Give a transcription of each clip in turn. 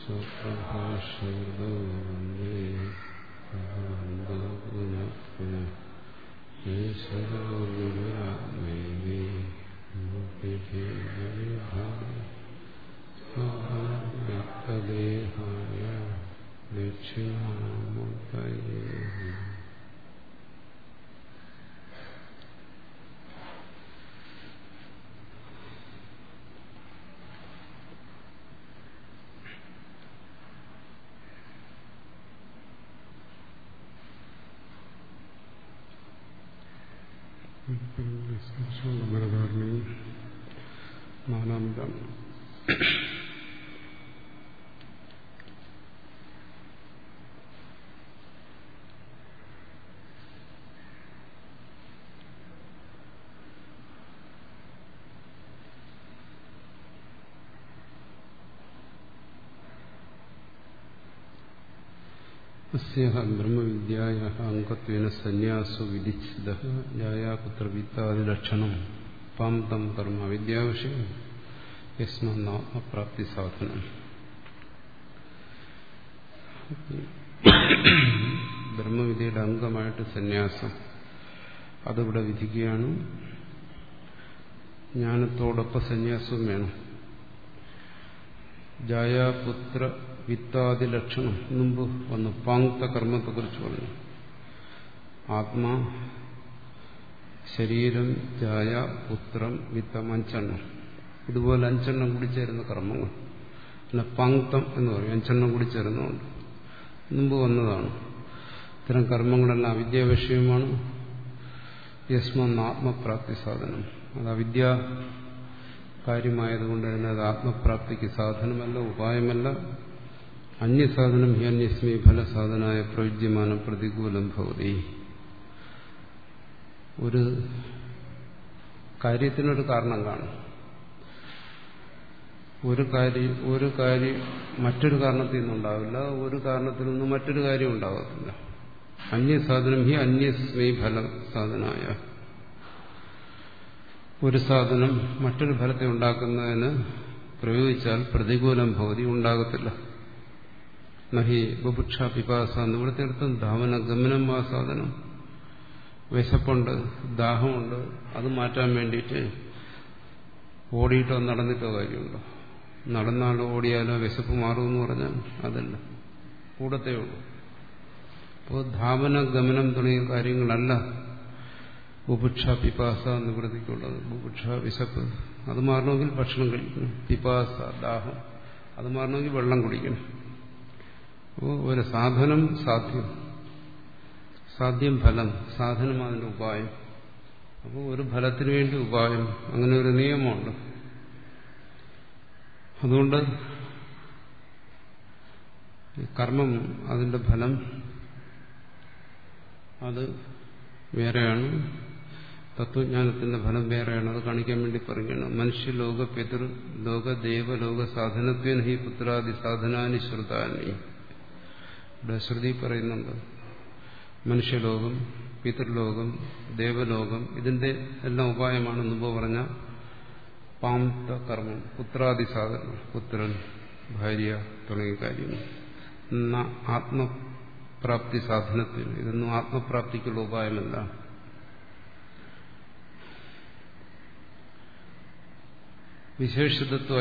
സ്വപ്രഭാഷൃതോ വന്ദേ ഭഗവന്തോ പുനഃ പുനഃ ഈശ്വരോ ഗുരുരാത്മേവി വ്യക്തദേഹായ ദക്ഷിണാമൂർത്തയേ ഭരതാരണി നാലാം ബ്രാഹ്മണം अस्याः ब्रह्मविद्यायाः अङ्गत्वेन सन्न्यासो विधिचितः जायापुत्रवित्तादिलक्षणम् पां तं कर्म विद्याविषये യസ്മാത്മപ്രാപ്തിസാധനം ബ്രഹ്മവിദ്യയുടെ അംഗമായിട്ട് സന്യാസം അതിവിടെ വിധിക്കുകയാണ് ജ്ഞാനത്തോടൊപ്പം സന്യാസവും വേണം ജായാപുത്ര വിത്താദി ലക്ഷണം മുമ്പ് വന്നു പാങ്ക്ത കർമ്മത്തെക്കുറിച്ച് പറഞ്ഞു ആത്മാ ശരീരം ജായ പുത്രം വിത്തം അഞ്ചെണ്ണം ഇതുപോലെ അഞ്ചെണ്ണം കൂടി ചേരുന്ന കർമ്മങ്ങൾ പിന്നെ പങ്ക്തം എന്ന് പറയും അഞ്ചെണ്ണം കൂടി ചേരുന്നുണ്ട് മുമ്പ് വന്നതാണ് ഇത്തരം കർമ്മങ്ങളെല്ലാം അവിദ്യ വിഷയമാണ് യസ്മന്ന് ആത്മപ്രാപ്തി സാധനം അത് അവിദ്യ കാര്യമായതുകൊണ്ട് തന്നെ അത് ആത്മപ്രാപ്തിക്ക് സാധനമല്ല ഉപായമല്ല അന്യസാധനം ഹി അന്യസ്മി ഫലസാധനായ പ്രയുജ്യമാനം പ്രതികൂലം ഭവതി ഒരു കാര്യത്തിനൊരു കാരണം കാണും ഒരു കാര്യം ഒരു കാര്യം മറ്റൊരു കാരണത്തിൽ നിന്നുണ്ടാവില്ല ഒരു കാരണത്തിൽ നിന്ന് മറ്റൊരു കാര്യം ഉണ്ടാകത്തില്ല അന്യസാധനം ഹി അന്യസ്മൈ ഫല സാധനായ ഒരു സാധനം മറ്റൊരു ഫലത്തെ ഉണ്ടാക്കുന്നതിന് പ്രയോഗിച്ചാൽ പ്രതികൂലം ഭവതി ഉണ്ടാകത്തില്ല നഹി ബുഭുക്ഷ പിപാസ എന്നിവിടുത്തെ അടുത്തും ധാവന ഗമനം ആ സാധനം വിശപ്പുണ്ട് ദാഹമുണ്ട് അത് മാറ്റാൻ വേണ്ടിയിട്ട് ഓടിയിട്ടോ നടന്നിട്ടോ കാര്യമുണ്ടോ നടന്നാലോ ഓടിയാലോ വിശപ്പ് മാറുമെന്ന് പറഞ്ഞാൽ അതല്ല കൂടത്തേ ഉള്ളൂ അപ്പോൾ ധാവന ഗമനം തുടങ്ങിയ കാര്യങ്ങളല്ല ബുഭുക്ഷ പിപാസ നിവൃത്തിക്കുള്ളത് ബുഭുക്ഷ വിശപ്പ് അത് മാറണമെങ്കിൽ ഭക്ഷണം കഴിക്കണം പിപാസ ദാഹം അത് മാറണമെങ്കിൽ വെള്ളം കുടിക്കണം അപ്പോൾ ഒരു സാധനം സാധ്യം സാധ്യം ഫലം സാധനം അതിന്റെ ഉപായം അപ്പോൾ ഒരു ഫലത്തിന് വേണ്ടി ഉപായം അങ്ങനെ ഒരു നിയമമുണ്ട് അതുകൊണ്ട് കർമ്മം അതിന്റെ ഫലം അത് വേറെയാണ് തത്വജ്ഞാനത്തിന്റെ ഫലം വേറെയാണ് അത് കാണിക്കാൻ വേണ്ടി പറയുകയാണ് മനുഷ്യലോക പിതൃ ലോക ദേവലോക സാധനത്വേന ഹി പുത്രാദി സാധനാനി ശ്രുതാനി ഇവിടെ ശ്രുതി പറയുന്നുണ്ട് മനുഷ്യലോകം പിതൃലോകം ദേവലോകം ഇതിന്റെ എല്ലാം ഉപായമാണ് മുമ്പ് പറഞ്ഞ പാംത കർമ്മം പുത്രാദി സാധനം പുത്രൻ ഭാര്യ തുടങ്ങിയ കാര്യങ്ങൾ ആത്മപ്രാപ്തി സാധനത്തിന് ഇതൊന്നും ആത്മപ്രാപ്തിക്കുള്ള ഉപായമല്ല വിശേഷിതത്വ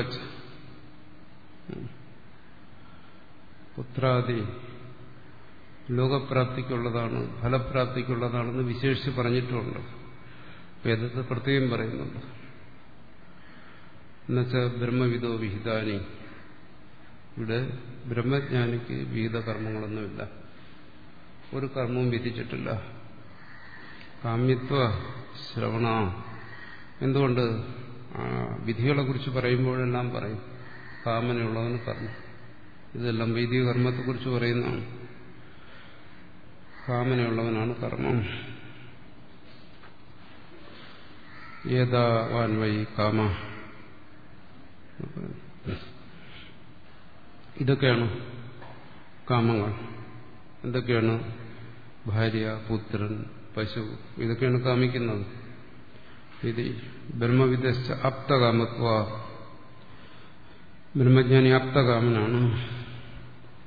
പുത്രാദി ലോകപ്രാപ്തിക്കുള്ളതാണ് ഫലപ്രാപ്തിക്കുള്ളതാണെന്ന് വിശേഷിച്ച് പറഞ്ഞിട്ടുമുണ്ട് വേദത്തെ പ്രത്യേകം പറയുന്നുണ്ട് എന്നുവെച്ചാൽ ബ്രഹ്മവിദോ വിഹിതാനി ഇവിടെ ബ്രഹ്മജ്ഞാനിക്ക് വിഹിത കർമ്മങ്ങളൊന്നുമില്ല ഒരു കർമ്മവും വിധിച്ചിട്ടില്ല കാമ്യത്വ ശ്രവണ എന്തുകൊണ്ട് വിധികളെ കുറിച്ച് പറയുമ്പോഴെല്ലാം പറയും കാമനയുള്ളവന് കർമ്മം ഇതെല്ലാം വൈദിക കർമ്മത്തെക്കുറിച്ച് പറയുന്നതാണ് കാമനയുള്ളവനാണ് കർമ്മം ഏതാവാൻ വൈ കാമ ഇതൊക്കെയാണ് കാമങ്ങൾ എന്തൊക്കെയാണ് ഭാര്യ പുത്രൻ പശു ഇതൊക്കെയാണ് കാമിക്കുന്നത് ഇത് ബ്രഹ്മവിദശ്ച അപ്തകാമത്വ ബ്രഹ്മജ്ഞാനി അപ്തകാമനാണ്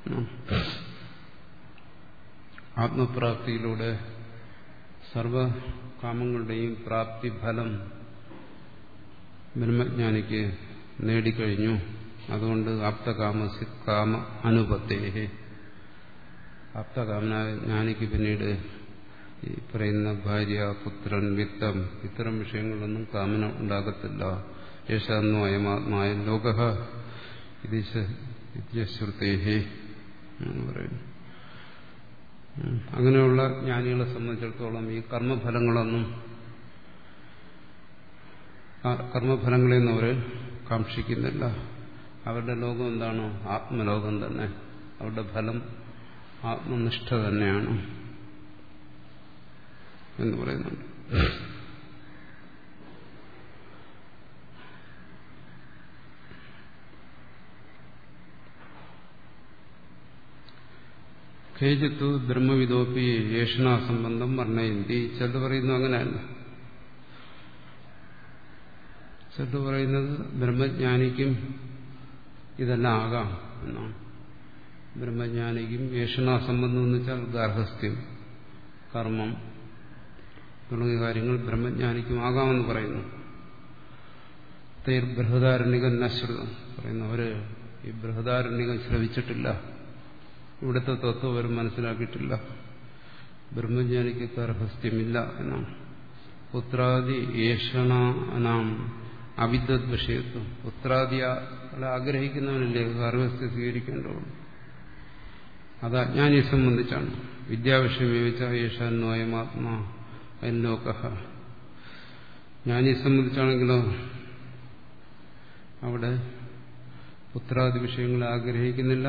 ആത്മപ്രാപ്തിയിലൂടെ സർവകാമങ്ങളുടെയും പ്രാപ്തി ഫലം ബ്രഹ്മജ്ഞാനിക്ക് നേടിക്കഴിഞ്ഞു അതുകൊണ്ട് ആപ്തകാമസി കാമ അനുപത്തേഹേ ആപ്തകാമനായ ജ്ഞാനിക്ക് പിന്നീട് ഈ പറയുന്ന ഭാര്യ പുത്രൻ വിത്തം ഇത്തരം വിഷയങ്ങളൊന്നും കാമന ഉണ്ടാകത്തില്ല യേശാന്നോ അയമാത്മായ ലോക ഇതിശ്രുതേഹേ എന്ന് പറയുന്നു അങ്ങനെയുള്ള ജ്ഞാനികളെ സംബന്ധിച്ചിടത്തോളം ഈ കർമ്മഫലങ്ങളൊന്നും കർമ്മഫലങ്ങളെയൊന്നും അവർ കാക്ഷിക്കുന്നില്ല അവരുടെ ലോകം എന്താണോ ആത്മലോകം തന്നെ അവരുടെ ഫലം ആത്മനിഷ്ഠ തന്നെയാണ് എന്ന് പറയുന്നുണ്ട് കേജിത്തു ബ്രഹ്മവിദോപ്പി യേഷണ സംബന്ധം വർണ്ണയന്തി ചിലത് പറയുന്നു അങ്ങനെയല്ല ചിലത് പറയുന്നത് ബ്രഹ്മജ്ഞാനിക്കും ഇതെല്ലാം ആകാം എന്നാണ് ബ്രഹ്മജ്ഞാനിക്കും യേഷണ സംബന്ധം എന്ന് വെച്ചാൽ ഗാർഹസ്ഥ്യം കർമ്മം തുടങ്ങിയ കാര്യങ്ങൾ ബ്രഹ്മജ്ഞാനിക്കും ആകാമെന്ന് പറയുന്നു തൈർ ബൃഹദാരണ്യകം നശ്രുതം പറയുന്നവര് ഈ ബൃഹദാരണ്യകം ശ്രവിച്ചിട്ടില്ല ഇവിടുത്തെ തത്വം അവർ മനസ്സിലാക്കിയിട്ടില്ല ബ്രഹ്മജ്ഞാനിക്ക് ഗർഭസ്ഥ്യമില്ല എന്നാണ് പുത്രാദി ഏഷണാനാം അവിദ്വത് വിഷയത്വം പുത്രാദികളെ ആഗ്രഹിക്കുന്നവനല്ലേ ഗർഭസ്ഥ്യ സ്വീകരിക്കേണ്ടതുള്ളൂ അത് അജ്ഞാനിയെ സംബന്ധിച്ചാണ് വിദ്യാവിഷയം വിവച്ച യേശാന്വയമാത്മാ അല്ലോക ജ്ഞാനിയെ സംബന്ധിച്ചാണെങ്കിലോ അവിടെ പുത്രാദി വിഷയങ്ങളെ ആഗ്രഹിക്കുന്നില്ല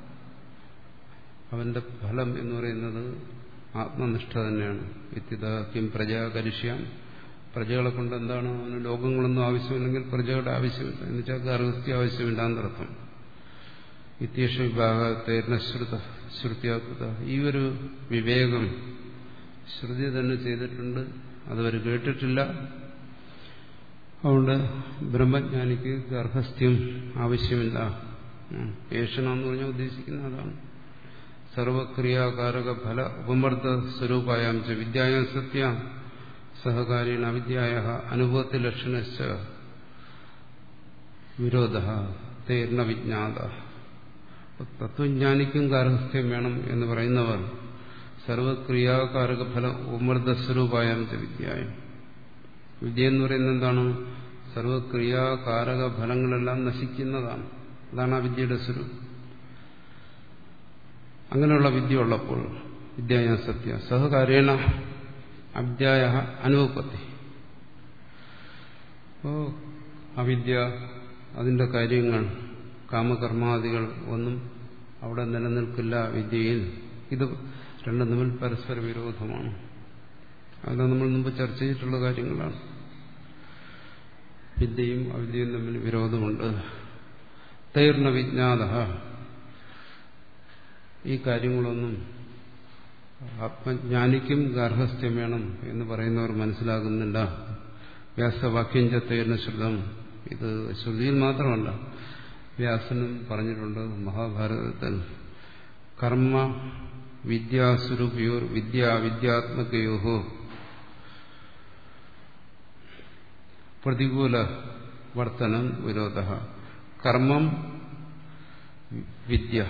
അവന്റെ ഫലം എന്ന് പറയുന്നത് ആത്മനിഷ്ഠ തന്നെയാണ് വിദ്യുതാക്യം പ്രജാകരിഷ്യാം പ്രജകളെ കൊണ്ട് എന്താണ് അവന് ലോകങ്ങളൊന്നും ആവശ്യമില്ലെങ്കിൽ പ്രജകളുടെ ആവശ്യമില്ല എന്ന് വെച്ചാൽ ഗർഭസ്ഥ്യ ആവശ്യമില്ല എന്നർത്ഥം വിദ്യേഷ വിഭാഗത്തേർണശ്രുത ശ്രുത്യാകൃത ഈ ഒരു വിവേകം ശ്രുതി തന്നെ ചെയ്തിട്ടുണ്ട് അതവർ കേട്ടിട്ടില്ല അതുകൊണ്ട് ബ്രഹ്മജ്ഞാനിക്ക് ഗർഭസ്ഥ്യം ആവശ്യമില്ല ഏഷണം എന്ന് പറഞ്ഞാൽ ഉദ്ദേശിക്കുന്ന അതാണ് സർവക്രിയാകാരക ഫല ഉപമർദ്ദ സ്വരൂപായാം ച വിദ്യായാം സത്യ സഹകാര്യേണ അവിദ്യായ അനുഭവത്തി ലക്ഷണശ്ച വിരോധ തേർണ വിജ്ഞാത തത്വജ്ഞാനിക്കും ഗാർഹസ്ഥ്യം വേണം എന്ന് പറയുന്നവർ സർവക്രിയാകാരക ഫല ഉപമർദ്ദ സ്വരൂപായാം ച വിദ്യായം വിദ്യ എന്ന് പറയുന്നത് എന്താണ് സർവക്രിയാകാരക ഫലങ്ങളെല്ലാം നശിക്കുന്നതാണ് അതാണ് ആ വിദ്യയുടെ സ്വരൂപം അങ്ങനെയുള്ള വിദ്യ ഉള്ളപ്പോൾ വിദ്യായ സത്യ സഹകാര്യേണ അവിദ്യായ അനുപത്തി ഓ അവിദ്യ അതിന്റെ കാര്യങ്ങൾ കാമകർമാദികൾ ഒന്നും അവിടെ നിലനിൽക്കില്ല വിദ്യയിൽ ഇത് രണ്ടും തമ്മിൽ പരസ്പര വിരോധമാണ് അത് നമ്മൾ മുമ്പ് ചർച്ച ചെയ്തിട്ടുള്ള കാര്യങ്ങളാണ് വിദ്യയും അവിദ്യയും തമ്മിൽ വിരോധമുണ്ട് തൈർണ വിജ്ഞാത ഈ കാര്യങ്ങളൊന്നും ആത്മജ്ഞാനിക്കും ഗാർഹസ്ഥ്യം വേണം എന്ന് പറയുന്നവർ മനസ്സിലാകുന്നില്ല വ്യാസവാക്യഞ്ച തൈർണ ശ്രുതം ഇത് ശ്രുതിയിൽ മാത്രമല്ല വ്യാസനും പറഞ്ഞിട്ടുണ്ട് മഹാഭാരതത്തിൽ കർമ്മ വിദ്യാസ്വരൂപയോർ വിദ്യാ വിദ്യാത്മകയോഹോ പ്രതികൂല വർത്തനം വിരോധ കർമ്മം വിദ്യ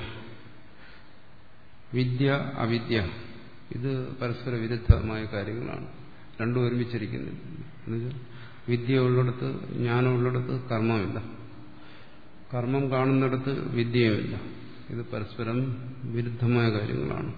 വിദ്യ അവിദ്യ ഇത് പരസ്പര വിരുദ്ധമായ കാര്യങ്ങളാണ് രണ്ടും ഒരുമിച്ചിരിക്കുന്നില്ല വിദ്യ ഉള്ളിടത്ത് ജ്ഞാനം ഉള്ളിടത്ത് കർമ്മമില്ല കർമ്മം കാണുന്നിടത്ത് വിദ്യയുമില്ല ഇത് പരസ്പരം വിരുദ്ധമായ കാര്യങ്ങളാണ്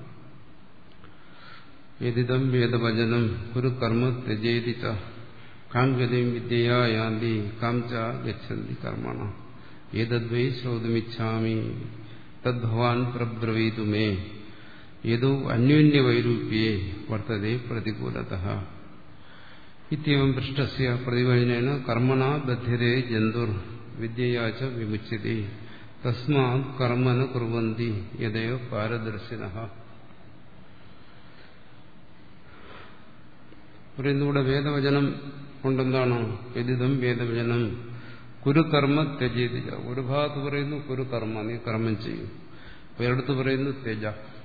യതിദം വേദവചനം ഒരു കർമ്മ ത്യജേതിച്ച കാം ഗതിയും വിദ്യയാ യാന്തി കാം ച ഗച്ഛന്തി കർമ്മണ ഏതദ്വൈ ശ്രോതുമിച്ഛാമി തദ്ഭവാൻ പ്രബ്രവീതു മേ യദോ അന്യോന്യവൈരൂപ്യേ വർത്തതേ പ്രതികൂലത ഇത്യവം പൃഷ്ടസ്യ പ്രതിവചനേന കർമ്മണ ബദ്ധ്യതേ ജന്തുർ വിദ്യയാച്ച വിമുച്യത്തെ തസ്മാത് കർമ്മന കുർവന്തി യഥയോ പാരദർശിന പറയുന്നിവിടെ വേദവചനം കൊണ്ടെന്താണ് വ്യതിതം വേദവചനം കുരുകർമ്മ ത്യജേതിച്ച ഒരു ഭാഗത്ത് പറയുന്നു കുരുകർമ്മ നീ കർമ്മം ചെയ്യും ഒരിടത്ത് പറയുന്നു തെജ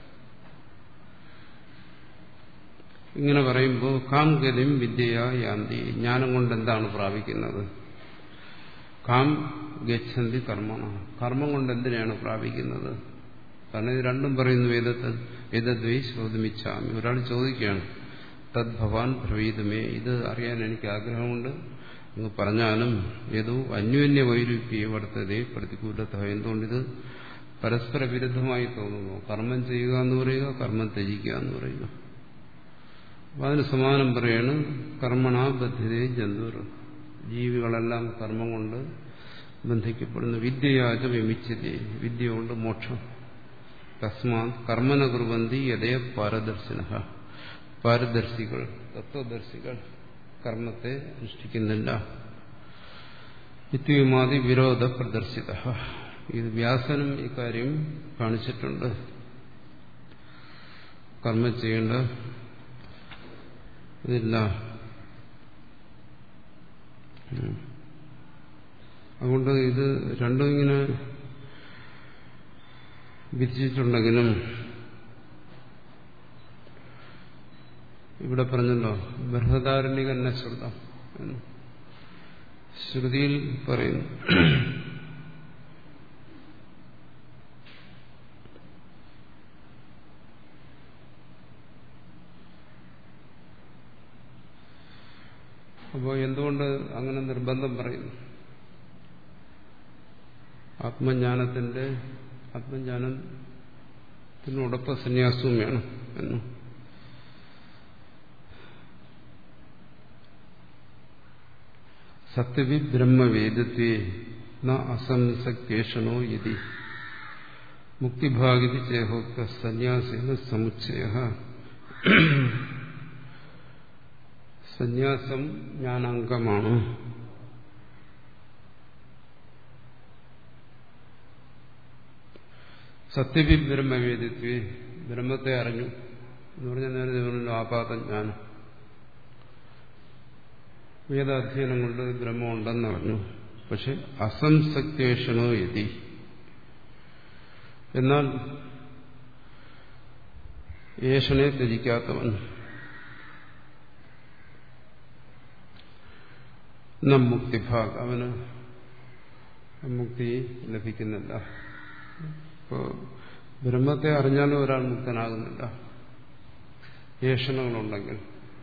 ഇങ്ങനെ പറയുമ്പോൾ കാം ഗതിം വിദ്യയാ യാന്തി ജ്ഞാനം കൊണ്ട് എന്താണ് പ്രാപിക്കുന്നത് കാം ഗച്ഛന്തി കർമ്മണ കർമ്മം കൊണ്ട് എന്തിനാണ് പ്രാപിക്കുന്നത് കാരണം ഇത് രണ്ടും പറയുന്നു വേദത്തിൽ വേദദ്വൈ ശ്രോതമിച്ചാമി ഒരാൾ ചോദിക്കുകയാണ് തദ് ഭവാൻ ബ്രവീതുമേ ഇത് അറിയാൻ എനിക്ക് ആഗ്രഹമുണ്ട് അങ്ങ് പറഞ്ഞാലും ഏതോ അന്യോന്യ വൈരൂപ്യ വർത്തതേ പ്രതികൂലത എന്തുകൊണ്ടിത് പരസ്പര വിരുദ്ധമായി തോന്നുന്നു കർമ്മം ചെയ്യുക എന്ന് പറയുക കർമ്മം ത്യജിക്കുക എന്ന് പറയുക അപ്പൊ അതിന് സമാനം പറയാണ് കർമ്മണ ബദ്ധിതേ ജന്തുർ ജീവികളെല്ലാം കർമ്മം കൊണ്ട് ബന്ധിക്കപ്പെടുന്നു വിദ്യയാച വിമിച്ചതേ വിദ്യ കൊണ്ട് മോക്ഷം തസ്മാത് കർമ്മന കുർവന്തി യഥേ പാരദർശിന പാരദർശികൾ തത്വദർശികൾ കർമ്മത്തെ അനുഷ്ഠിക്കുന്നില്ല ഇത്യുമാതി വിരോധ പ്രദർശിത ഇത് വ്യാസനും ഇക്കാര്യം കാണിച്ചിട്ടുണ്ട് കർമ്മം ചെയ്യേണ്ട ഇതില്ല അതുകൊണ്ട് ഇത് രണ്ടും ഇങ്ങനെ വിധിച്ചിട്ടുണ്ടെങ്കിലും ഇവിടെ പറഞ്ഞല്ലോ ബൃഹദാരണ്യകന്ന ശ്രുതം എന്ന് ശ്രുതിയിൽ പറയുന്നു അപ്പോൾ എന്തുകൊണ്ട് അങ്ങനെ നിർബന്ധം പറയുന്നു ആത്മജ്ഞാനത്തിന്റെ ആത്മജ്ഞാനത്തിനോടൊപ്പം സന്യാസവും വേണം എന്നും സത്യവി ബ്രഹ്മവേദത്വേ ന അസംസക്കേഷണോ യതി മുക്തിഭാഗിതി ചേഹോക്ത സന്യാസേന സമുച്ചയ സന്യാസം ജ്ഞാനാംഗമാണ് സത്യവി ബ്രഹ്മവേദിത്വേ ബ്രഹ്മത്തെ അറിഞ്ഞു എന്ന് പറഞ്ഞാൽ നേരത്തെ പറഞ്ഞല്ലോ ആപാതജ്ഞാനം വേദാധ്യയനം കൊണ്ട് ബ്രഹ്മമുണ്ടെന്ന് അറിഞ്ഞു പക്ഷെ അസംസക്തേഷണോ യതി എന്നാൽ ഏഷണെ ത്യജിക്കാത്തവൻ നം മുക്തിഭാഗ് അവന് മുക്തി ലഭിക്കുന്നില്ല ഇപ്പോ ബ്രഹ്മത്തെ അറിഞ്ഞാലും ഒരാൾ മുക്തനാകുന്നില്ല ഏഷണങ്ങളുണ്ടെങ്കിൽ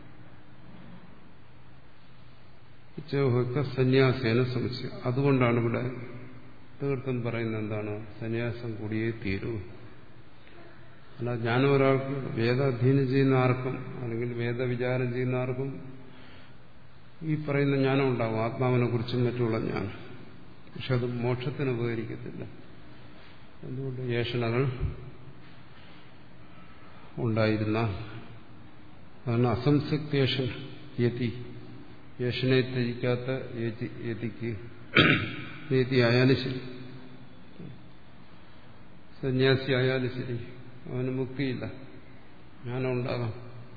സന്യാസേന സംശയം അതുകൊണ്ടാണ് ഇവിടെ തീർത്തും പറയുന്നത് എന്താണ് സന്യാസം കൂടിയേ തീരൂ അല്ല ജ്ഞാനം ഒരാൾക്ക് വേദാധ്യയനം ചെയ്യുന്ന ആർക്കും അല്ലെങ്കിൽ വേദവിചാരം ചെയ്യുന്ന ആർക്കും ഈ പറയുന്ന ജ്ഞാനം ഉണ്ടാവും ആത്മാവിനെ കുറിച്ചും മറ്റുള്ള ജ്ഞാനം പക്ഷെ അത് മോക്ഷത്തിന് ഉപകരിക്കത്തില്ല എന്തുകൊണ്ട് ഏഷണകൾ ഉണ്ടായിരുന്ന അതാണ് അസംസക്തേഷൻ യതി യേശനെ ത്യജിക്കാത്ത യതിക്ക് യതി ആയാലും ശരി സന്യാസി ആയാലും ശരി അവന് മുക്തിയില്ല ജ്ഞാനം ഉണ്ടാകാം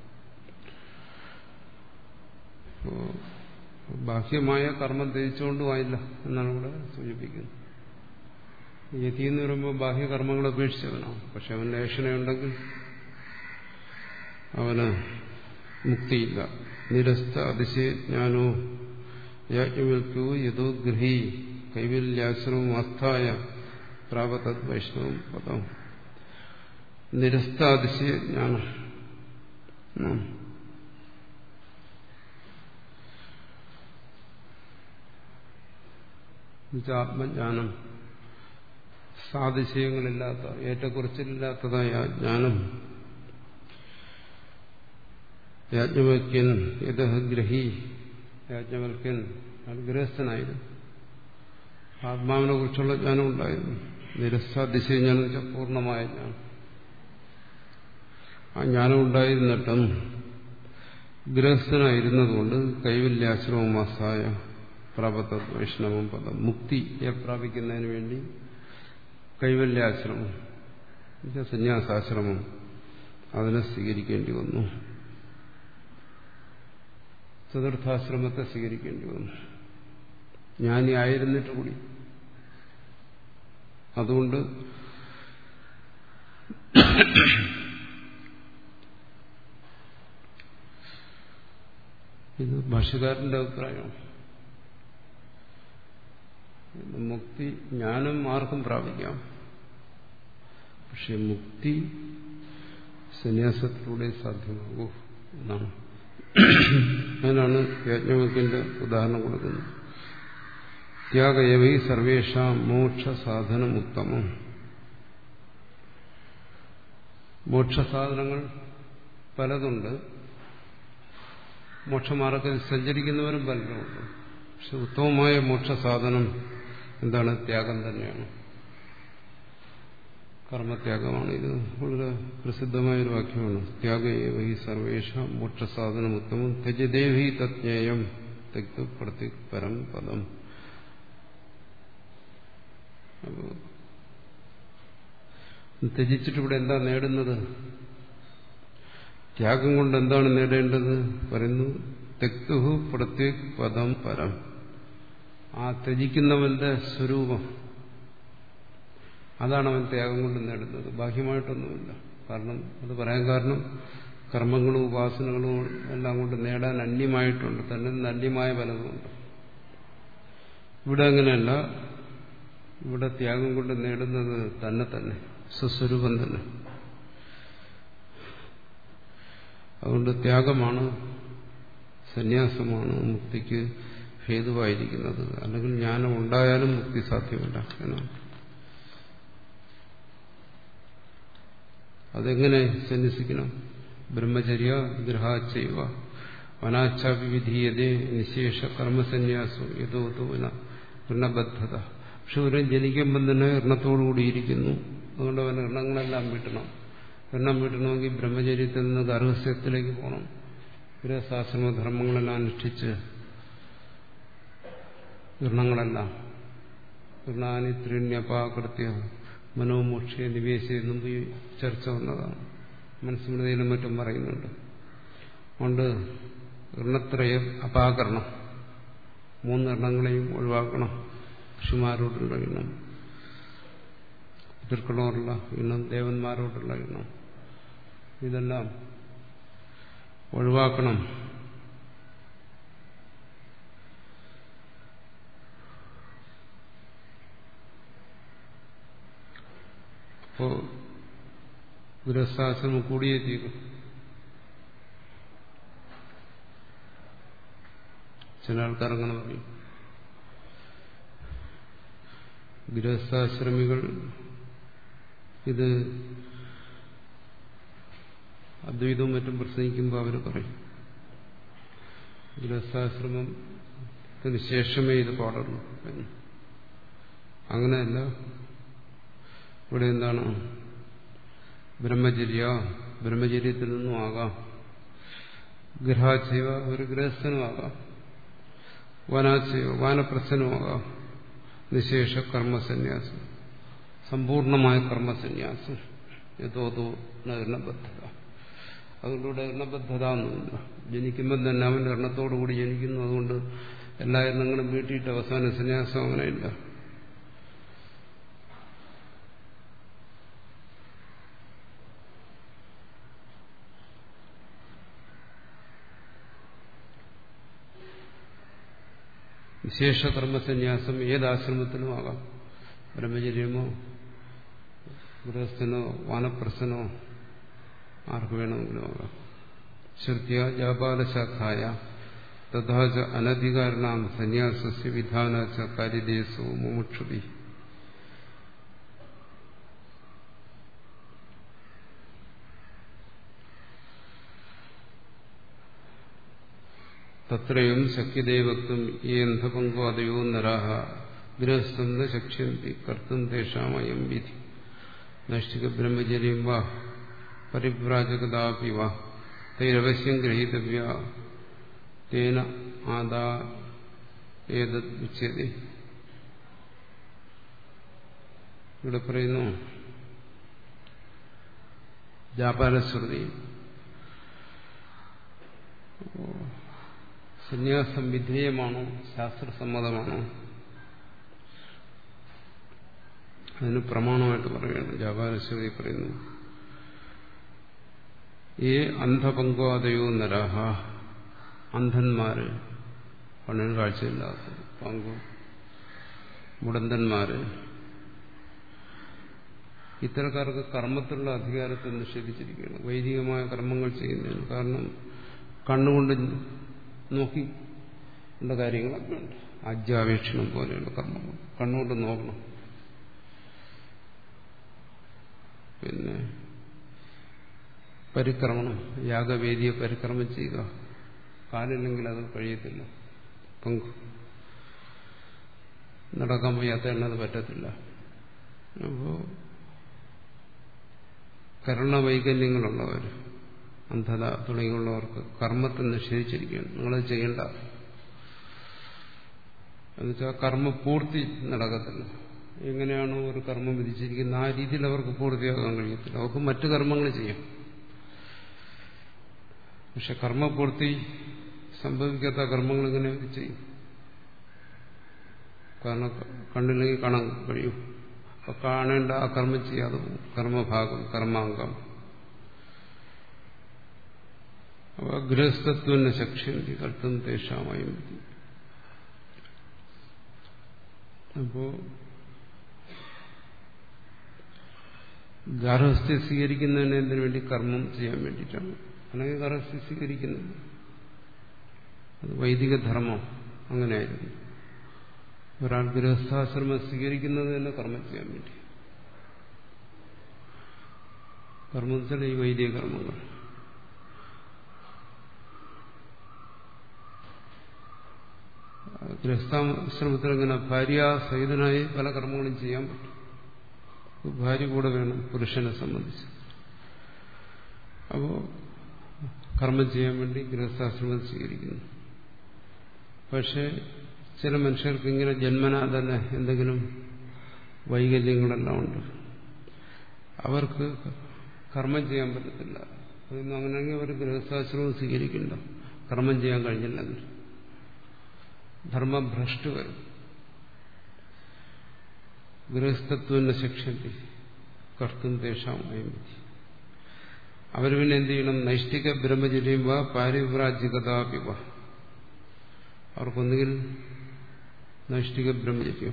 ബാഹ്യമായ കർമ്മം ത്യജിച്ചുകൊണ്ടും ആയില്ല എന്നാണ് ഇവിടെ സൂചിപ്പിക്കുന്നത് യതി എന്ന് പറയുമ്പോൾ ബാഹ്യകർമ്മങ്ങൾ ഉപേക്ഷിച്ചവനാണ് പക്ഷെ അവന് ഏഷണയുണ്ടെങ്കിൽ അവന് മുക്തിയില്ല നിരസ്ത അതിശയജ്ഞാനോ യാജ്ഞവൽക്കോ യഥോ ഗൃഹി കൈവല്യാശ്രമം അസ്ഥായ പ്രാപതത് വൈഷ്ണവം പദം നിരസ്ത അതിശയജ്ഞാനം ആത്മജ്ഞാനം സാതിശയങ്ങളില്ലാത്ത ഏറ്റക്കുറച്ചിലില്ലാത്തതായ ആ ജ്ഞാനം യാജ്ഞവൽക്യൻ യഥ ഗ്രഹി യാജ്ഞവൽക്യൻ ഗൃഹസ്ഥനായിരുന്നു ആത്മാവിനെ കുറിച്ചുള്ള ജ്ഞാനം ഉണ്ടായിരുന്നു നിരസാതിശയ ജ്ഞാനം വെച്ചാൽ പൂർണ്ണമായ ജ്ഞാനം ആ ജ്ഞാനം ഉണ്ടായിരുന്നിട്ടും ഗൃഹസ്ഥനായിരുന്നതുകൊണ്ട് കൈവല്യാശ്രമമാസായ പ്രാപത്ത വൈഷ്ണവം പദം മുക്തിയെ പ്രാപിക്കുന്നതിന് വേണ്ടി കൈവല്യാശ്രമം സന്യാസാശ്രമം അതിനെ സ്വീകരിക്കേണ്ടി വന്നു ചതുർത്ഥാശ്രമത്തെ സ്വീകരിക്കേണ്ടി വന്നു ജ്ഞാനി ആയിരുന്നിട്ട് കൂടി അതുകൊണ്ട് ഇത് ഭാഷകാരന്റെ അഭിപ്രായമാണ് മുക്തി ജ്ഞാനം ആർക്കും പ്രാപിക്കാം പക്ഷെ മുക്തി സന്യാസത്തിലൂടെ സാധ്യമാകൂ എന്നാണ് അതിനാണ് യജ്ഞവക്കിന്റെ ഉദാഹരണം കൊടുക്കുന്നത് ത്യാഗയവൈ സർവേഷാം മോക്ഷ സാധനം ഉത്തമം മോക്ഷസാധനങ്ങൾ പലതുണ്ട് മോക്ഷമാർഗത്തിൽ സഞ്ചരിക്കുന്നവരും പലരുമുണ്ട് പക്ഷെ ഉത്തമമായ മോക്ഷസാധനം എന്താണ് ത്യാഗം തന്നെയാണ് കർമ്മത്യാഗമാണ് ഇത് വളരെ പ്രസിദ്ധമായൊരു വാക്യമാണ് ത്യാഗേവ ഈ സർവേഷ മോക്ഷസാധനം ഉത്തമം ത്യജദേവി തജ്ഞേയം തെക്തു പ്രതി പരം പദം അപ്പോ ത്യജിച്ചിട്ട് ഇവിടെ എന്താ നേടുന്നത് ത്യാഗം കൊണ്ട് എന്താണ് നേടേണ്ടത് പറയുന്നു തെക്തുഹു പ്രത്യേക് പദം പരം ആ ത്യജിക്കുന്നവന്റെ സ്വരൂപം അതാണ് അവൻ ത്യാഗം കൊണ്ട് നേടുന്നത് ബാഹ്യമായിട്ടൊന്നുമില്ല കാരണം അത് പറയാൻ കാരണം കർമ്മങ്ങളും ഉപാസനകളും എല്ലാം കൊണ്ട് നേടാൻ അന്യമായിട്ടുണ്ട് തന്നെ അന്യമായ പലതുമുണ്ട് ഇവിടെ അങ്ങനെയല്ല ഇവിടെ ത്യാഗം കൊണ്ട് നേടുന്നത് തന്നെ തന്നെ സ്വസ്വരൂപം തന്നെ അതുകൊണ്ട് ത്യാഗമാണ് സന്യാസമാണ് മുക്തിക്ക് ഹേതുവായിരിക്കുന്നത് അല്ലെങ്കിൽ ജ്ഞാനം ഉണ്ടായാലും മുക്തി സാധ്യമല്ല എന്നാണ് അതെങ്ങനെ സന്യസിക്കണം ബ്രഹ്മചര്യ ഗൃഹാച്ചൈവ വനാച്ചാവിധീയതേ നിശേഷ കർമ്മസന്യാസം യഥോതുവന ഋണബദ്ധത പക്ഷെ ഒരു ജനിക്കുമ്പം തന്നെ എണ്ണത്തോടുകൂടിയിരിക്കുന്നു അതുകൊണ്ട് അവൻ എണ്ണങ്ങളെല്ലാം വീട്ടണം എണ്ണം വീട്ടണമെങ്കിൽ ബ്രഹ്മചര്യത്തിൽ നിന്ന് ഗർഹസ്യത്തിലേക്ക് പോകണം ഗൃഹശാസ്ത്രധർമ്മങ്ങളെല്ലാം അനുഷ്ഠിച്ച് ഗൃഹങ്ങളെല്ലാം ഗൃഹാനി ത്രിണ്യപാകൃത്യ മനോമോക്ഷിയ നിവേശ എന്നും ഈ ചർച്ച വന്നതാണ് മനസ്സ്മൃതിയിലും മറ്റും പറയുന്നുണ്ട് അതുകൊണ്ട് എണ്ണത്രയ അപാകരണം മൂന്ന് എണ്ണങ്ങളെയും ഒഴിവാക്കണം ഋഷിമാരോടുള്ള എണ്ണം പിതൃക്കളോടുള്ള എണ്ണം ദേവന്മാരോടുള്ള എണ്ണം ഇതെല്ലാം ഒഴിവാക്കണം അപ്പോ ഗൃഹസ്ഥാശ്രമം കൂടിയേ തീരും ചില ആൾക്കാർ അങ്ങനെ പറയും ഗൃഹസ്ഥാശ്രമികൾ ഇത് അദ്വൈതവും മറ്റും പ്രസംഗിക്കുമ്പോൾ അവർ പറയും ഗൃഹസ്ഥാശ്രമത്തിന് ശേഷമേ ഇത് പാടുള്ളൂ എന്ന് അങ്ങനെയല്ല ഇവിടെ എന്താണ് ബ്രഹ്മചര്യ ബ്രഹ്മചര്യത്തിൽ നിന്നും ആകാം ഗൃഹാചൈവ ഒരു ഗൃഹസ്ഥനുമാകാം വനാചൈവ വാനപ്രസ്ഥനുമാകാം നിശേഷ കർമ്മസന്യാസം സമ്പൂർണമായ കർമ്മസന്യാസം യഥോതോ എണ്ണബദ്ധത അതുകൊണ്ടിവിടെ എണ്ണബദ്ധത ഒന്നുമില്ല ജനിക്കുമ്പം തന്നെ അവൻ എണ്ണത്തോടുകൂടി ജനിക്കുന്നു അതുകൊണ്ട് എല്ലാ എണ്ണങ്ങളും വീട്ടിയിട്ട് അവസാന സന്യാസം അങ്ങനെയില്ല വിശേഷ കർമ്മസന്യാസം ഏതാശ്രമത്തിലും ആകാം ബ്രഹ്മചര്യമോ ഗൃഹസ്ഥനോ വാനപ്രസ്ഥനോ ആർക്ക് വേണമെങ്കിലും ആകാം ശ്രുത്യ ജാപാലശാഖായ തഥാച അനധികാരണാം സന്യാസസ്യ വിധാന ച കാര്യദേശോ മുമുക്ഷുഭി തത്രയും ശക്യദേവത്വം ഈ അന്ധപങ്കുവാദയോ നരാഹ ഗൃഹസ്ഥം ന ശക്ഷ്യന്തി കർത്തും തേഷാമയം വിധി നൈഷ്ഠിക ബ്രഹ്മചര്യം വാ പരിവ്രാജകതാപി വാ തൈരവശ്യം ഗ്രഹീതവ്യ തേന ആദാ ഏതദ്യുച്യത്തെ ഇവിടെ പറയുന്നു ജാപാലശ്രുതി സന്യാസം വിധേയമാണോ ശാസ്ത്രസമ്മതമാണോ അതിന് പ്രമാണമായിട്ട് പറയുകയാണ് ജാപാലശ്രുതി പറയുന്നു ഈ അന്ധപങ്കാതയോ നരാഹ അന്ധന്മാര് കണ്ണിന് കാഴ്ചയില്ലാത്ത പങ്കു മുടന്തന്മാര് ഇത്തരക്കാർക്ക് കർമ്മത്തിലുള്ള അധികാരത്തെ നിഷേധിച്ചിരിക്കുകയാണ് വൈദികമായ കർമ്മങ്ങൾ ചെയ്യുന്നതിന് കാരണം കണ്ണുകൊണ്ട് നോക്കി ഉള്ള കാര്യങ്ങളൊക്കെ ഉണ്ട് ആജ്യാവേക്ഷണം പോലെയുള്ള കർമ്മങ്ങൾ കണ്ണുകൊണ്ട് നോക്കണം പിന്നെ പരിക്രമണം യാഗവേദിയെ പരിക്രമം ചെയ്യുക കാലില്ലെങ്കിൽ അത് കഴിയത്തില്ല പങ്കു നടക്കാൻ വയ്യാത്ത അത് പറ്റത്തില്ല അപ്പോ കരുണവൈകല്യങ്ങളുള്ളവർ അന്ധത തുടങ്ങിയുള്ളവർക്ക് കർമ്മത്തെ നിഷേധിച്ചിരിക്കുകയാണ് നിങ്ങളത് ചെയ്യണ്ട എന്നുവെച്ചാൽ കർമ്മപൂർത്തി നടക്കത്തില്ല എങ്ങനെയാണോ ഒരു കർമ്മം വിധിച്ചിരിക്കുന്നത് ആ രീതിയിൽ അവർക്ക് പൂർത്തിയാക്കാൻ കഴിയത്തില്ല അവർക്ക് മറ്റു കർമ്മങ്ങൾ ചെയ്യാം പക്ഷെ കർമ്മപൂർത്തി സംഭവിക്കാത്ത കർമ്മങ്ങൾ ഇങ്ങനെ ചെയ്യും കാരണം കണ്ടില്ലെങ്കിൽ കാണാൻ കഴിയും അപ്പൊ കാണേണ്ട ആ കർമ്മം ചെയ്യാതെ പോകും കർമ്മഭാഗം കർമാംഗം അപ്പൊ ഗൃഹസ്ഥത്വന്റെ ശക്ഷ്യന്തി കർത്തം തേഷാമായും അപ്പോ ഗാർഹസ്ഥ്യം സ്വീകരിക്കുന്നതിന് എന്തിനു വേണ്ടി കർമ്മം ചെയ്യാൻ വേണ്ടിയിട്ടാണ് അല്ലെങ്കിൽ ഗാർഹസ്ഥ്യം സ്വീകരിക്കുന്നത് അത് വൈദിക ധർമ്മം അങ്ങനെയായിരുന്നു ഒരാൾ ഗൃഹസ്ഥാശ്രമം സ്വീകരിക്കുന്നത് തന്നെ കർമ്മം ചെയ്യാൻ വേണ്ടി കർമ്മം വെച്ചാൽ ഈ വൈദിക കർമ്മങ്ങൾ ഗൃഹസ്ഥാശ്രമത്തിൽ ഇങ്ങനെ ഭാര്യാസഹിതനായി പല കർമ്മങ്ങളും ചെയ്യാൻ പറ്റും ഭാര്യ കൂടെ വേണം പുരുഷനെ സംബന്ധിച്ച് അപ്പോ കർമ്മം ചെയ്യാൻ വേണ്ടി ഗൃഹസ്ഥാശ്രമം സ്വീകരിക്കുന്നു പക്ഷേ ചില മനുഷ്യർക്ക് ഇങ്ങനെ ജന്മനാ തന്നെ എന്തെങ്കിലും വൈകല്യങ്ങളെല്ലാം ഉണ്ട് അവർക്ക് കർമ്മം ചെയ്യാൻ പറ്റത്തില്ല അതൊന്നും അങ്ങനെയാണെങ്കിൽ അവർ ഗൃഹസ്ഥാശ്രമം സ്വീകരിക്കണ്ട കർമ്മം ചെയ്യാൻ കഴിഞ്ഞില്ലെങ്കിൽ ധർമ്മഭ്രഷ്ട് വരും ഗൃഹസ്ഥത്വന്റെ ശിക്ഷന്തി കർത്തും തേഷാം അയമ്പതി അവർ പിന്നെ എന്ത് ചെയ്യണം നൈഷ്ഠിക ബ്രഹ്മചര്യം വ പാരിവ്രാജികതാപിവ അവർക്കൊന്നുകിൽ നൈഷ്ഠിക ബ്രഹ്മചര്യം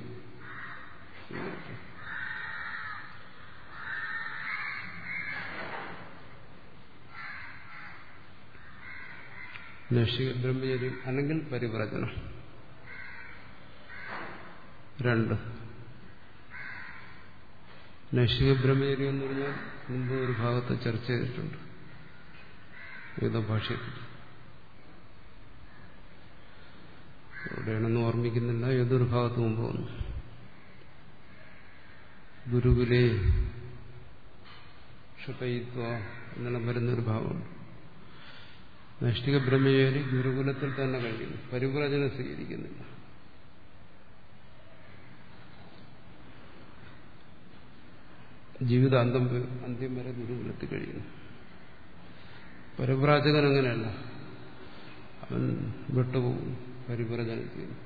നൈഷ്ഠിക ബ്രഹ്മചര്യം അല്ലെങ്കിൽ പരിവ്രജനം രണ്ട് നൈഷ്ഠിക ബ്രഹ്മചര്യം എന്ന് പറഞ്ഞാൽ മുമ്പ് ഒരു ഭാഗത്ത് ചർച്ച ചെയ്തിട്ടുണ്ട് വേദഭാഷയത്തിൽ എവിടെയാണെന്ന് ഓർമ്മിക്കുന്നില്ല ഏതൊരു ഭാഗത്ത് മുമ്പ് വന്നു ഗുരുകുലേ ക്ഷതയിത്വ എന്നെല്ലാം വരുന്നൊരു ഭാഗമുണ്ട് നൈഷ്ഠിക ബ്രഹ്മചാരി ഗുരുകുലത്തിൽ തന്നെ കഴിയുന്നു പരിവ്രജനം സ്വീകരിക്കുന്നില്ല ജീവിതാന്തം അന്ത്യം വരെ ഗുരുകുലത്തിൽ കഴിയുന്നു പരിവ്രാജകൻ അങ്ങനെയല്ല അവൻ വിട്ടുപോകും പരിവ്രജനം ചെയ്യുന്നു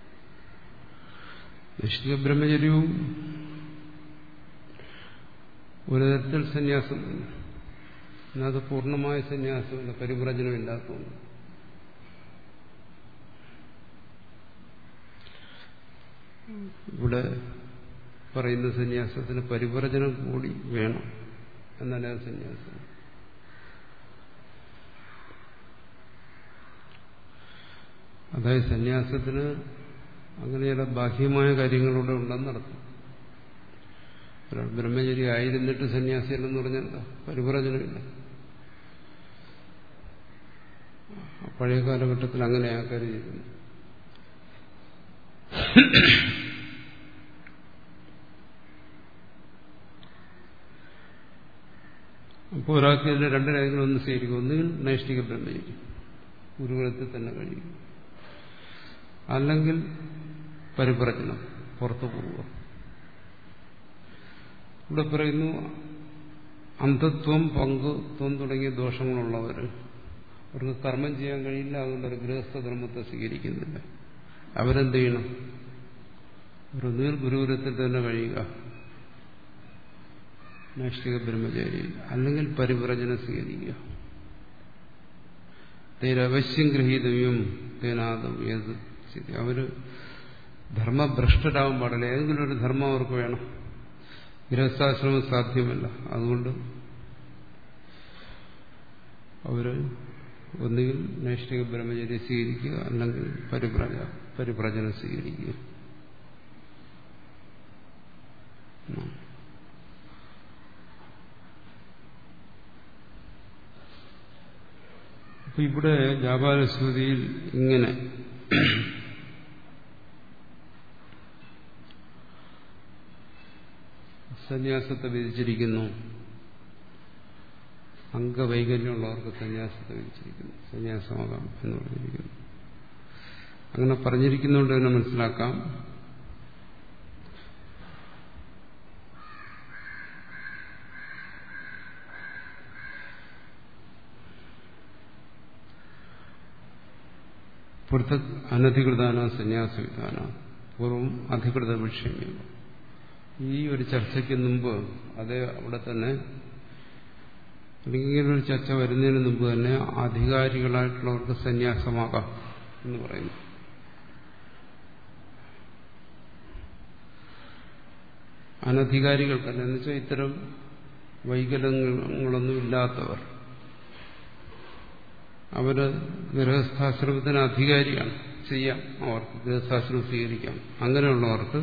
നൈഷ്ഠിക ബ്രഹ്മചര്യവും ഒരു തരത്തിൽ സന്യാസം എന്നാൽ അത് പൂർണ്ണമായ സന്യാസമില്ല പരിവ്രജനം ഇല്ലാത്തതുകൊണ്ട് ഇവിടെ പറയുന്ന സന്യാസത്തിന് പരിവ്രജനം കൂടി വേണം എന്നാലേ അത് സന്യാസം അതായത് സന്യാസത്തിന് അങ്ങനെയുള്ള ബാഹ്യമായ കാര്യങ്ങളിലൂടെ ഉണ്ടെന്ന് നടത്തും ഒരാൾ ബ്രഹ്മചരി ആയിരുന്നിട്ട് സന്യാസിയല്ലെന്ന് പറഞ്ഞാൽ എന്താ പരിവ്രജനമില്ല പഴയ കാലഘട്ടത്തിൽ അങ്ങനെയാ കരുതിയിരുന്നു അപ്പോൾ ഒരാൾക്ക് ഇതിന് രണ്ട് കാര്യങ്ങൾ ഒന്ന് സ്വീകരിക്കും ഒന്നുകിൽ നൈഷ്ഠിക ബ്രഹ്മചര്യം ഗുരുകുലത്തിൽ തന്നെ കഴിയും അല്ലെങ്കിൽ പരിപ്രജനം പുറത്തു പോവുക ഇവിടെ പറയുന്നു അന്ധത്വം പങ്കുത്വം തുടങ്ങിയ ദോഷങ്ങളുള്ളവർ അവർക്ക് കർമ്മം ചെയ്യാൻ കഴിയില്ല അതുകൊണ്ട് ഒരു ഗൃഹസ്ഥ കർമ്മത്തെ സ്വീകരിക്കുന്നില്ല അവരെന്ത് ചെയ്യണം ഒരു നീർ ഗുരുകുലത്തിൽ തന്നെ കഴിയുക നൈഷ്ഠിക ബ്രഹ്മചാരി അല്ലെങ്കിൽ പരിവ്രജനം സ്വീകരിക്കുക തേരവശ്യം ഗ്രഹീതവ്യം തേനാദം ഏത് സ്ഥിതി അവര് ധർമ്മഭ്രഷ്ടരാകാൻ പാടില്ല ഏതെങ്കിലും ഒരു ധർമ്മം അവർക്ക് വേണം ഗൃഹസ്ഥാശ്രമം സാധ്യമല്ല അതുകൊണ്ട് അവര് ഒന്നുകിൽ നൈഷ്ഠിക ബ്രഹ്മചര്യം സ്വീകരിക്കുക അല്ലെങ്കിൽ പരിപ്രജ പരിപ്രജനം സ്വീകരിക്കുക അപ്പൊ ഇവിടെ ജാപാലശ്രുതിയിൽ ഇങ്ങനെ സന്യാസത്തെ വിധിച്ചിരിക്കുന്നു അംഗവൈകല്യമുള്ളവർക്ക് സന്യാസത്തെ വിധിച്ചിരിക്കുന്നു സന്യാസമാകാം എന്ന് പറഞ്ഞിരിക്കുന്നു അങ്ങനെ പറഞ്ഞിരിക്കുന്നതുകൊണ്ട് തന്നെ മനസ്സിലാക്കാം പൃഥക് അനധികൃതാന സന്യാസവിധാന പൂർവം അധികൃത വിഷയമാണ് ഈ ഒരു ചർച്ചയ്ക്ക് മുമ്പ് അതേ അവിടെ തന്നെ അല്ലെങ്കിൽ ഇങ്ങനൊരു ചർച്ച വരുന്നതിന് മുമ്പ് തന്നെ അധികാരികളായിട്ടുള്ളവർക്ക് സന്യാസമാകാം എന്ന് പറയുന്നു അനധികാരികൾക്കല്ല എന്ന് വെച്ചാൽ ഇത്തരം വൈകല്യങ്ങളൊന്നും ഇല്ലാത്തവർ അവര് ഗൃഹസ്ഥാശ്രമത്തിന് അധികാരിയാണ് ചെയ്യാം അവർക്ക് ഗൃഹസ്ഥാശ്രമം സ്വീകരിക്കാം അങ്ങനെയുള്ളവർക്ക്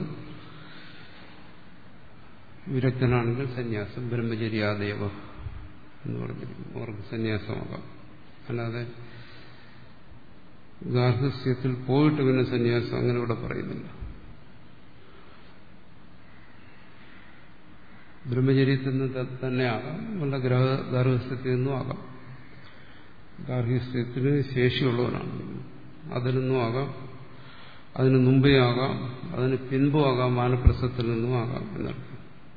വിരക്തനാണെങ്കിൽ സന്യാസം ബ്രഹ്മചര്യാദേവ എന്ന് പറഞ്ഞിരിക്കുന്നു അവർക്ക് സന്യാസമാകാം അല്ലാതെ ഗാർഹസ്ഥ്യത്തിൽ പോയിട്ട് പിന്നെ സന്യാസം അങ്ങനെ ഇവിടെ പറയുന്നില്ല ബ്രഹ്മചര്യത്തിൽ നിന്ന് തന്നെ ആകാം വല്ല ഗ്രഹ ഗാർഹസ്ഥ്യത്തിൽ നിന്നും ആകാം ഗാർഹസ്ഥ്യത്തിന് ശേഷിയുള്ളവനാണ് അതിൽ നിന്നും ആകാം അതിന് മുമ്പേ ആകാം അതിന് പിൻപും ആകാം വാനപ്രസത്തിൽ നിന്നും ആകാം എന്നർത്ഥം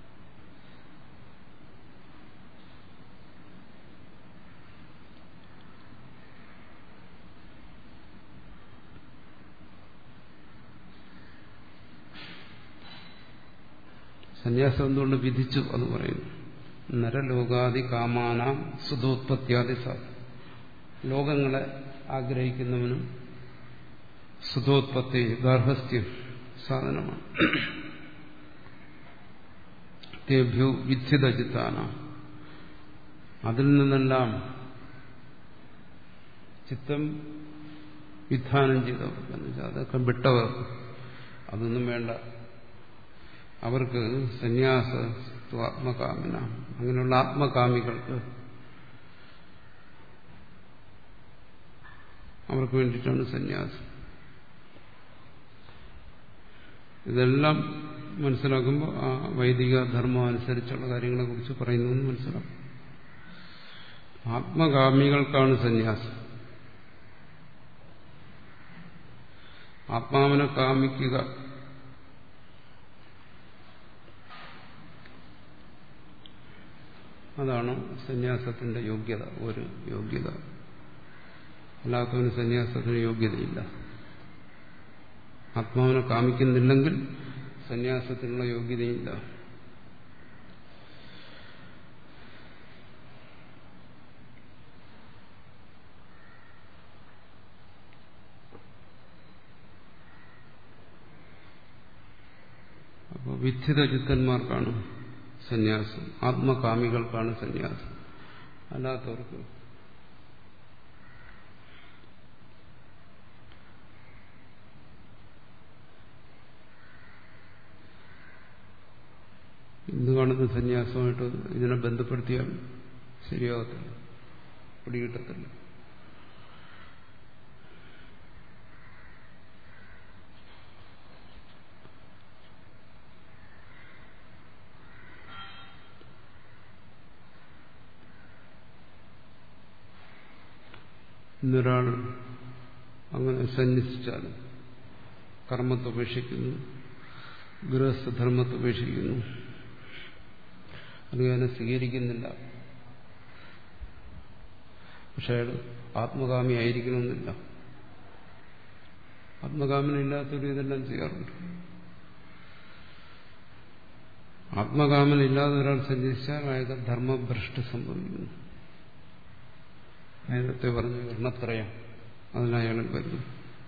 സന്യാസം എന്തുകൊണ്ട് വിധിച്ചു എന്ന് പറയുന്നു നരലോകാദി കാമാനാം സുതോത്പത്യാദി സാധനം ലോകങ്ങളെ ആഗ്രഹിക്കുന്നവനും സുതോത്പത്തി ഗാർഹസ്ഥ്യം സാധനമാണ് തേഭ്യോ വിദ്ധിതചിത്താന അതിൽ നിന്നെല്ലാം ചിത്തം വിധാനം ചെയ്തവർ എന്ന് വെച്ചാൽ അതൊക്കെ വിട്ടവർ അതൊന്നും വേണ്ട അവർക്ക് സന്യാസ ആത്മകാമിന അങ്ങനെയുള്ള ആത്മകാമികൾക്ക് അവർക്ക് വേണ്ടിയിട്ടാണ് സന്യാസം ഇതെല്ലാം മനസ്സിലാക്കുമ്പോൾ ആ വൈദിക ധർമ്മം അനുസരിച്ചുള്ള കാര്യങ്ങളെ കുറിച്ച് പറയുന്നു എന്ന് മനസ്സിലാക്കും ആത്മകാമികൾക്കാണ് സന്യാസം ആത്മാവിനെ കാമിക്കുക അതാണ് സന്യാസത്തിന്റെ യോഗ്യത ഒരു യോഗ്യത അല്ലാത്തവന് സന്യാസത്തിന് യോഗ്യതയില്ല ആത്മാവിനെ കാമിക്കുന്നില്ലെങ്കിൽ സന്യാസത്തിനുള്ള യോഗ്യതയില്ല അപ്പോൾ വിദ്ധിതചിത്തന്മാർക്കാണ് സന്യാസം ആത്മകാമികൾക്കാണ് സന്യാസം അല്ലാത്തവർക്ക് ഇന്ന് കാണുന്ന സന്യാസമായിട്ട് ഇതിനെ ബന്ധപ്പെടുത്തിയാൽ ശരിയാകത്തില്ല പിടികിട്ടത്തില്ല ഇന്നൊരാൾ അങ്ങനെ സന്യസിച്ചാൽ കർമ്മത്തെ ഉപേക്ഷിക്കുന്നു ഗൃഹസ്ഥധർമ്മത്തെ ഉപേക്ഷിക്കുന്നു അല്ലെങ്കിൽ അതിനെ സ്വീകരിക്കുന്നില്ല പക്ഷെ അയാൾ ആത്മകാമി ആയിരിക്കണമെന്നില്ല ആത്മകാമനില്ലാത്തൊരു ഇതെല്ലാം ചെയ്യാറുണ്ട് ആത്മകാമനില്ലാതെ ഒരാൾ സഞ്ചരിച്ചാൽ അയാൾക്ക് ധർമ്മഭ്രഷ്ട് സംഭവിക്കുന്നു നേരത്തെ പറഞ്ഞു വർണ്ണത്രയം അതിനയാളിൽ വരുന്നു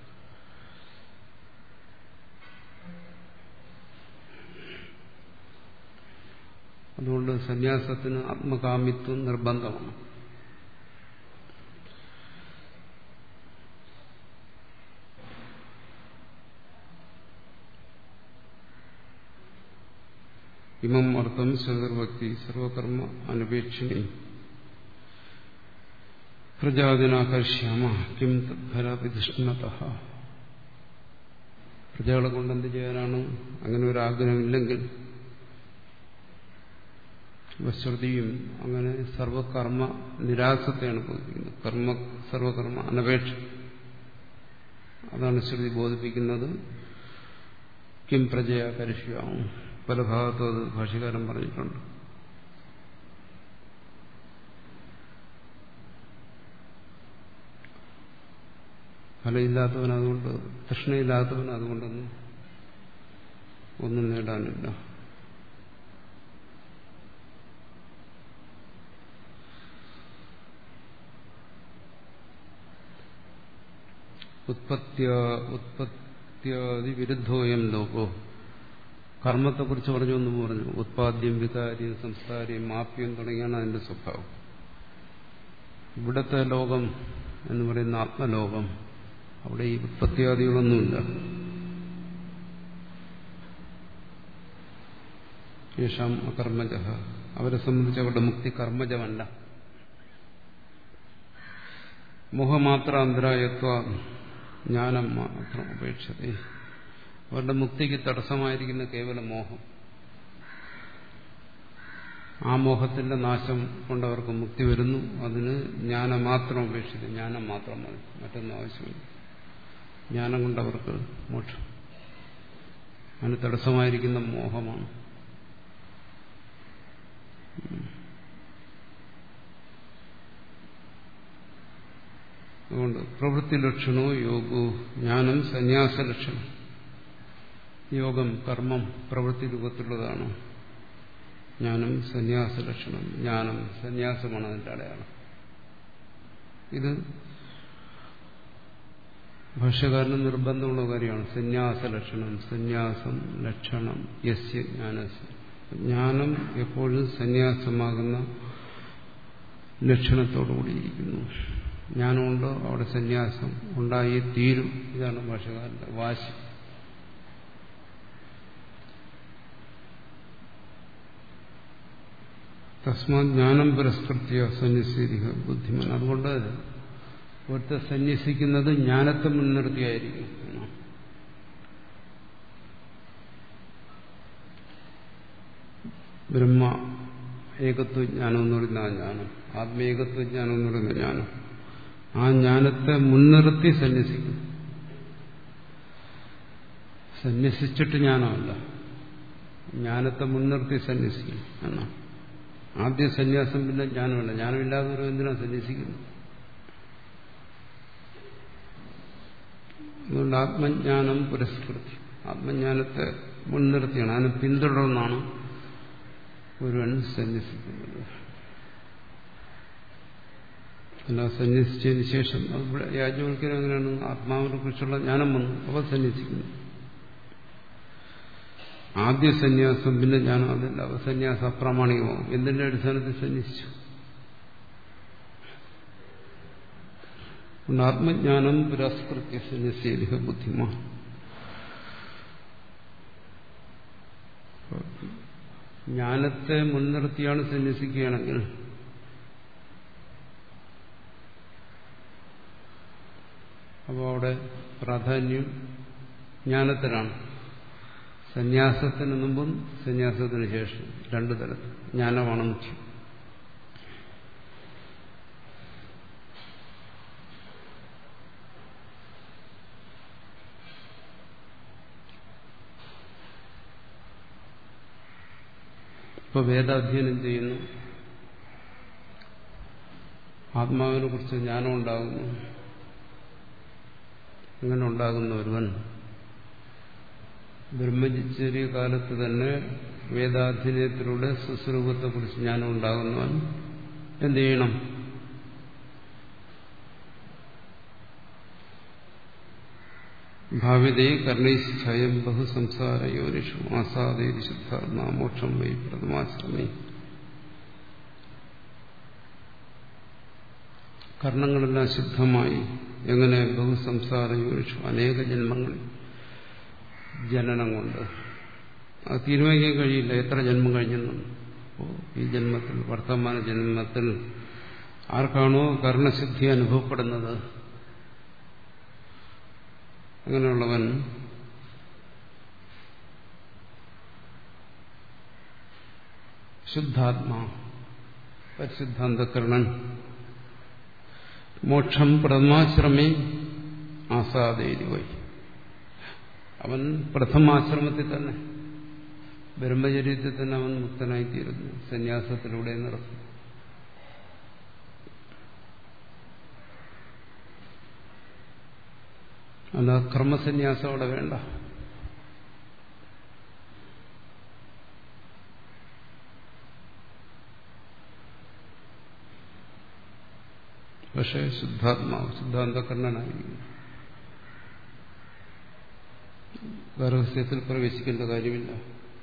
അതുകൊണ്ട് സന്യാസത്തിന് ആത്മകാമിത്വം നിർബന്ധമാണ് ഇമം അർത്ഥം സർവഭക്തി സർവകർമ്മ അനപേക്ഷിണി പ്രജാതിനാകർഷ്യാമ കിം തദ്ഫലവിധിഷ്ണത പ്രജകളെ കൊണ്ട് എന്ത് ചെയ്യാനാണ് അങ്ങനെ ഒരു ആഗ്രഹമില്ലെങ്കിൽ ശ്രുതിയും അങ്ങനെ സർവകർമ്മ നിരാസത്തെയാണ് ബോധിപ്പിക്കുന്നത് കർമ്മ സർവകർമ്മ അനപേക്ഷ അതാണ് ശ്രുതി ബോധിപ്പിക്കുന്നത് കിം പ്രജയ കരിഷ്യാവും പല ഭാഗത്തും അത് ഭാഷകാരൻ പറഞ്ഞിട്ടുണ്ട് ഫലമില്ലാത്തവൻ അതുകൊണ്ട് തൃഷ്ണയില്ലാത്തവൻ അതുകൊണ്ടൊന്നും ഒന്നും നേടാനില്ല ഉത്പത്യ ഉത്പത്യാദി വിരുദ്ധോയം ലോകോ കർമ്മത്തെക്കുറിച്ച് പറഞ്ഞു എന്നും പറഞ്ഞു ഉത്പാദ്യം വികാര്യം സംസ്കാരം മാപ്യം തുടങ്ങിയാണ് അതിന്റെ സ്വഭാവം ഇവിടത്തെ ലോകം എന്ന് പറയുന്ന ആത്മലോകം അവിടെ ഈ ഉത്പത്തിയാദികളൊന്നുമില്ല യേശാം അകർമ്മജ അവരെ സംബന്ധിച്ച് അവരുടെ മുക്തി കർമ്മജമല്ല മോഹമാത്ര അന്തരായത്വ ജ്ഞാനം മാത്രം ഉപേക്ഷത അവരുടെ മുക്തിക്ക് തടസ്സമായിരിക്കുന്ന കേവല മോഹം ആ മോഹത്തിന്റെ നാശം കൊണ്ട് അവർക്ക് മുക്തി വരുന്നു അതിന് ജ്ഞാനം മാത്രം ഉപേക്ഷിച്ചു ജ്ഞാനം മാത്രം മതി മറ്റൊന്നും ആവശ്യമില്ല ജ്ഞാനം കൊണ്ട് അവർക്ക് മോക്ഷം അതിന് തടസ്സമായിരിക്കുന്ന മോഹമാണ് അതുകൊണ്ട് പ്രവൃത്തി ലക്ഷണോ യോഗോ ജ്ഞാനം സന്യാസ ലക്ഷണം യോഗം കർമ്മം പ്രവൃത്തി രൂപത്തിലുള്ളതാണ് ജ്ഞാനം സന്യാസ ലക്ഷണം ജ്ഞാനം സന്യാസമാണ് അതിന്റെ അടയാളം ഇത് ഭാഷ്യകാരന് നിർബന്ധമുള്ള കാര്യമാണ് സന്യാസ ലക്ഷണം സന്യാസം ലക്ഷണം യസ്യ ജ്ഞാനസ് ജ്ഞാനം എപ്പോഴും സന്യാസമാകുന്ന ലക്ഷണത്തോടുകൂടിയിരിക്കുന്നു ജ്ഞാനമുണ്ടോ അവിടെ സന്യാസം ഉണ്ടായി തീരും ഇതാണ് ഭാഷകാരന്റെ വാശി തസ്മാ ജ്ഞാനം പുരസ്കൃത്യ സന്യസിരിക ബുദ്ധിമാൻ അതുകൊണ്ട് ഒരുത്ത സന്യസിക്കുന്നത് ജ്ഞാനത്തെ മുൻനിർത്തിയായിരിക്കും ബ്രഹ്മ ഏകത്വജ്ഞാനം എന്ന് പറയുന്ന ആ ജ്ഞാനം ആത്മേകത്വജ്ഞാനം എന്ന് പറയുന്ന ജ്ഞാനം ആ ജ്ഞാനത്തെ മുൻനിർത്തി സന്യസിക്കും സന്യസിച്ചിട്ട് ജ്ഞാനമല്ല ജ്ഞാനത്തെ മുൻനിർത്തി സന്യസിക്കും എന്നാണ് ആദ്യ സന്യാസം പിന്നെ ജ്ഞാനമല്ല ജ്ഞാനമില്ലാതെ ഒരു എന്തിനാ സന്യസിക്കുന്നു അതുകൊണ്ട് ആത്മജ്ഞാനം പുരസ്കൃതി ആത്മജ്ഞാനത്തെ മുൻനിർത്തിയാണ് അതിനെ പിന്തുടർന്നാണ് ഒരുവൻ സന്യസിക്കുന്നത് അല്ല സന്യസിച്ചതിന് ശേഷം ഇവിടെ യാജ്ഞവൽക്കരം എങ്ങനെയാണ് ആത്മാവിനെ കുറിച്ചുള്ള ജ്ഞാനം വന്നു അപ്പോൾ സന്യസിക്കുന്നു ആദ്യ സന്യാസം പിന്നെ ജ്ഞാനം അതല്ല അവ സന്യാസം അപ്രാമാണികമാവും എന്തിന്റെ അടിസ്ഥാനത്തിൽ സന്യസിച്ചു അതുകൊണ്ട് ആത്മജ്ഞാനം പുരസ്കൃത്യ സന്യസ്യലിഹ ബുദ്ധിമാൻ ജ്ഞാനത്തെ മുൻനിർത്തിയാണ് സന്യസിക്കുകയാണെങ്കിൽ അപ്പോൾ അവിടെ പ്രാധാന്യം ജ്ഞാനത്തിനാണ് സന്യാസത്തിന് മുമ്പും സന്യാസത്തിന് ശേഷം രണ്ടു തരത്തിൽ ജ്ഞാനമാണ് മുഖ്യം ഇപ്പൊ വേദാധ്യയനം ചെയ്യുന്നു ആത്മാവിനെ കുറിച്ച് ജ്ഞാനം ഉണ്ടാകുന്നു അങ്ങനെ ഉണ്ടാകുന്ന ഒരുവൻ ബ്രഹ്മചര്യ കാലത്ത് തന്നെ വേദാധ്യയനത്തിലൂടെ സ്വസ്വരൂപത്തെക്കുറിച്ച് ജ്ഞാനം ഉണ്ടാകുന്നവൻ എന്ത് ചെയ്യണം ഭാവിതേ കർണൈശ്ചയം ബഹുസംസാര യോനിഷു ആസാദേതി ശുദ്ധാത്മാ മോക്ഷം വൈ പ്രഥമാശ്രമേ കർണങ്ങളെല്ലാം ശുദ്ധമായി എങ്ങനെ ബഹുസംസാര യോനിഷു അനേക ജന്മങ്ങളിൽ ജനനം കൊണ്ട് അത് തീരുമാനിക്കാൻ കഴിയില്ല എത്ര ജന്മം കഴിഞ്ഞെന്നും ഈ ജന്മത്തിൽ വർത്തമാന ജന്മത്തിൽ ആർക്കാണോ കർണശുദ്ധി അനുഭവപ്പെടുന്നത് അങ്ങനെയുള്ളവൻ ശുദ്ധാത്മാ പരിശുദ്ധാന്തകരണൻ മോക്ഷം പ്രഥമാശ്രമേ ആസാദേതി വൈ അവൻ പ്രഥമാശ്രമത്തിൽ തന്നെ ബ്രഹ്മചര്യത്തിൽ തന്നെ അവൻ മുക്തനായിത്തീരുന്നു സന്യാസത്തിലൂടെ നടത്തും അല്ല കർമ്മസന്യാസം അവിടെ വേണ്ട പക്ഷേ ശുദ്ധാത്മാവ് ശുദ്ധാന്തകരണനായിരിക്കും ഗർഭസ്യത്തിൽ പ്രവേശിക്കേണ്ട കാര്യമില്ല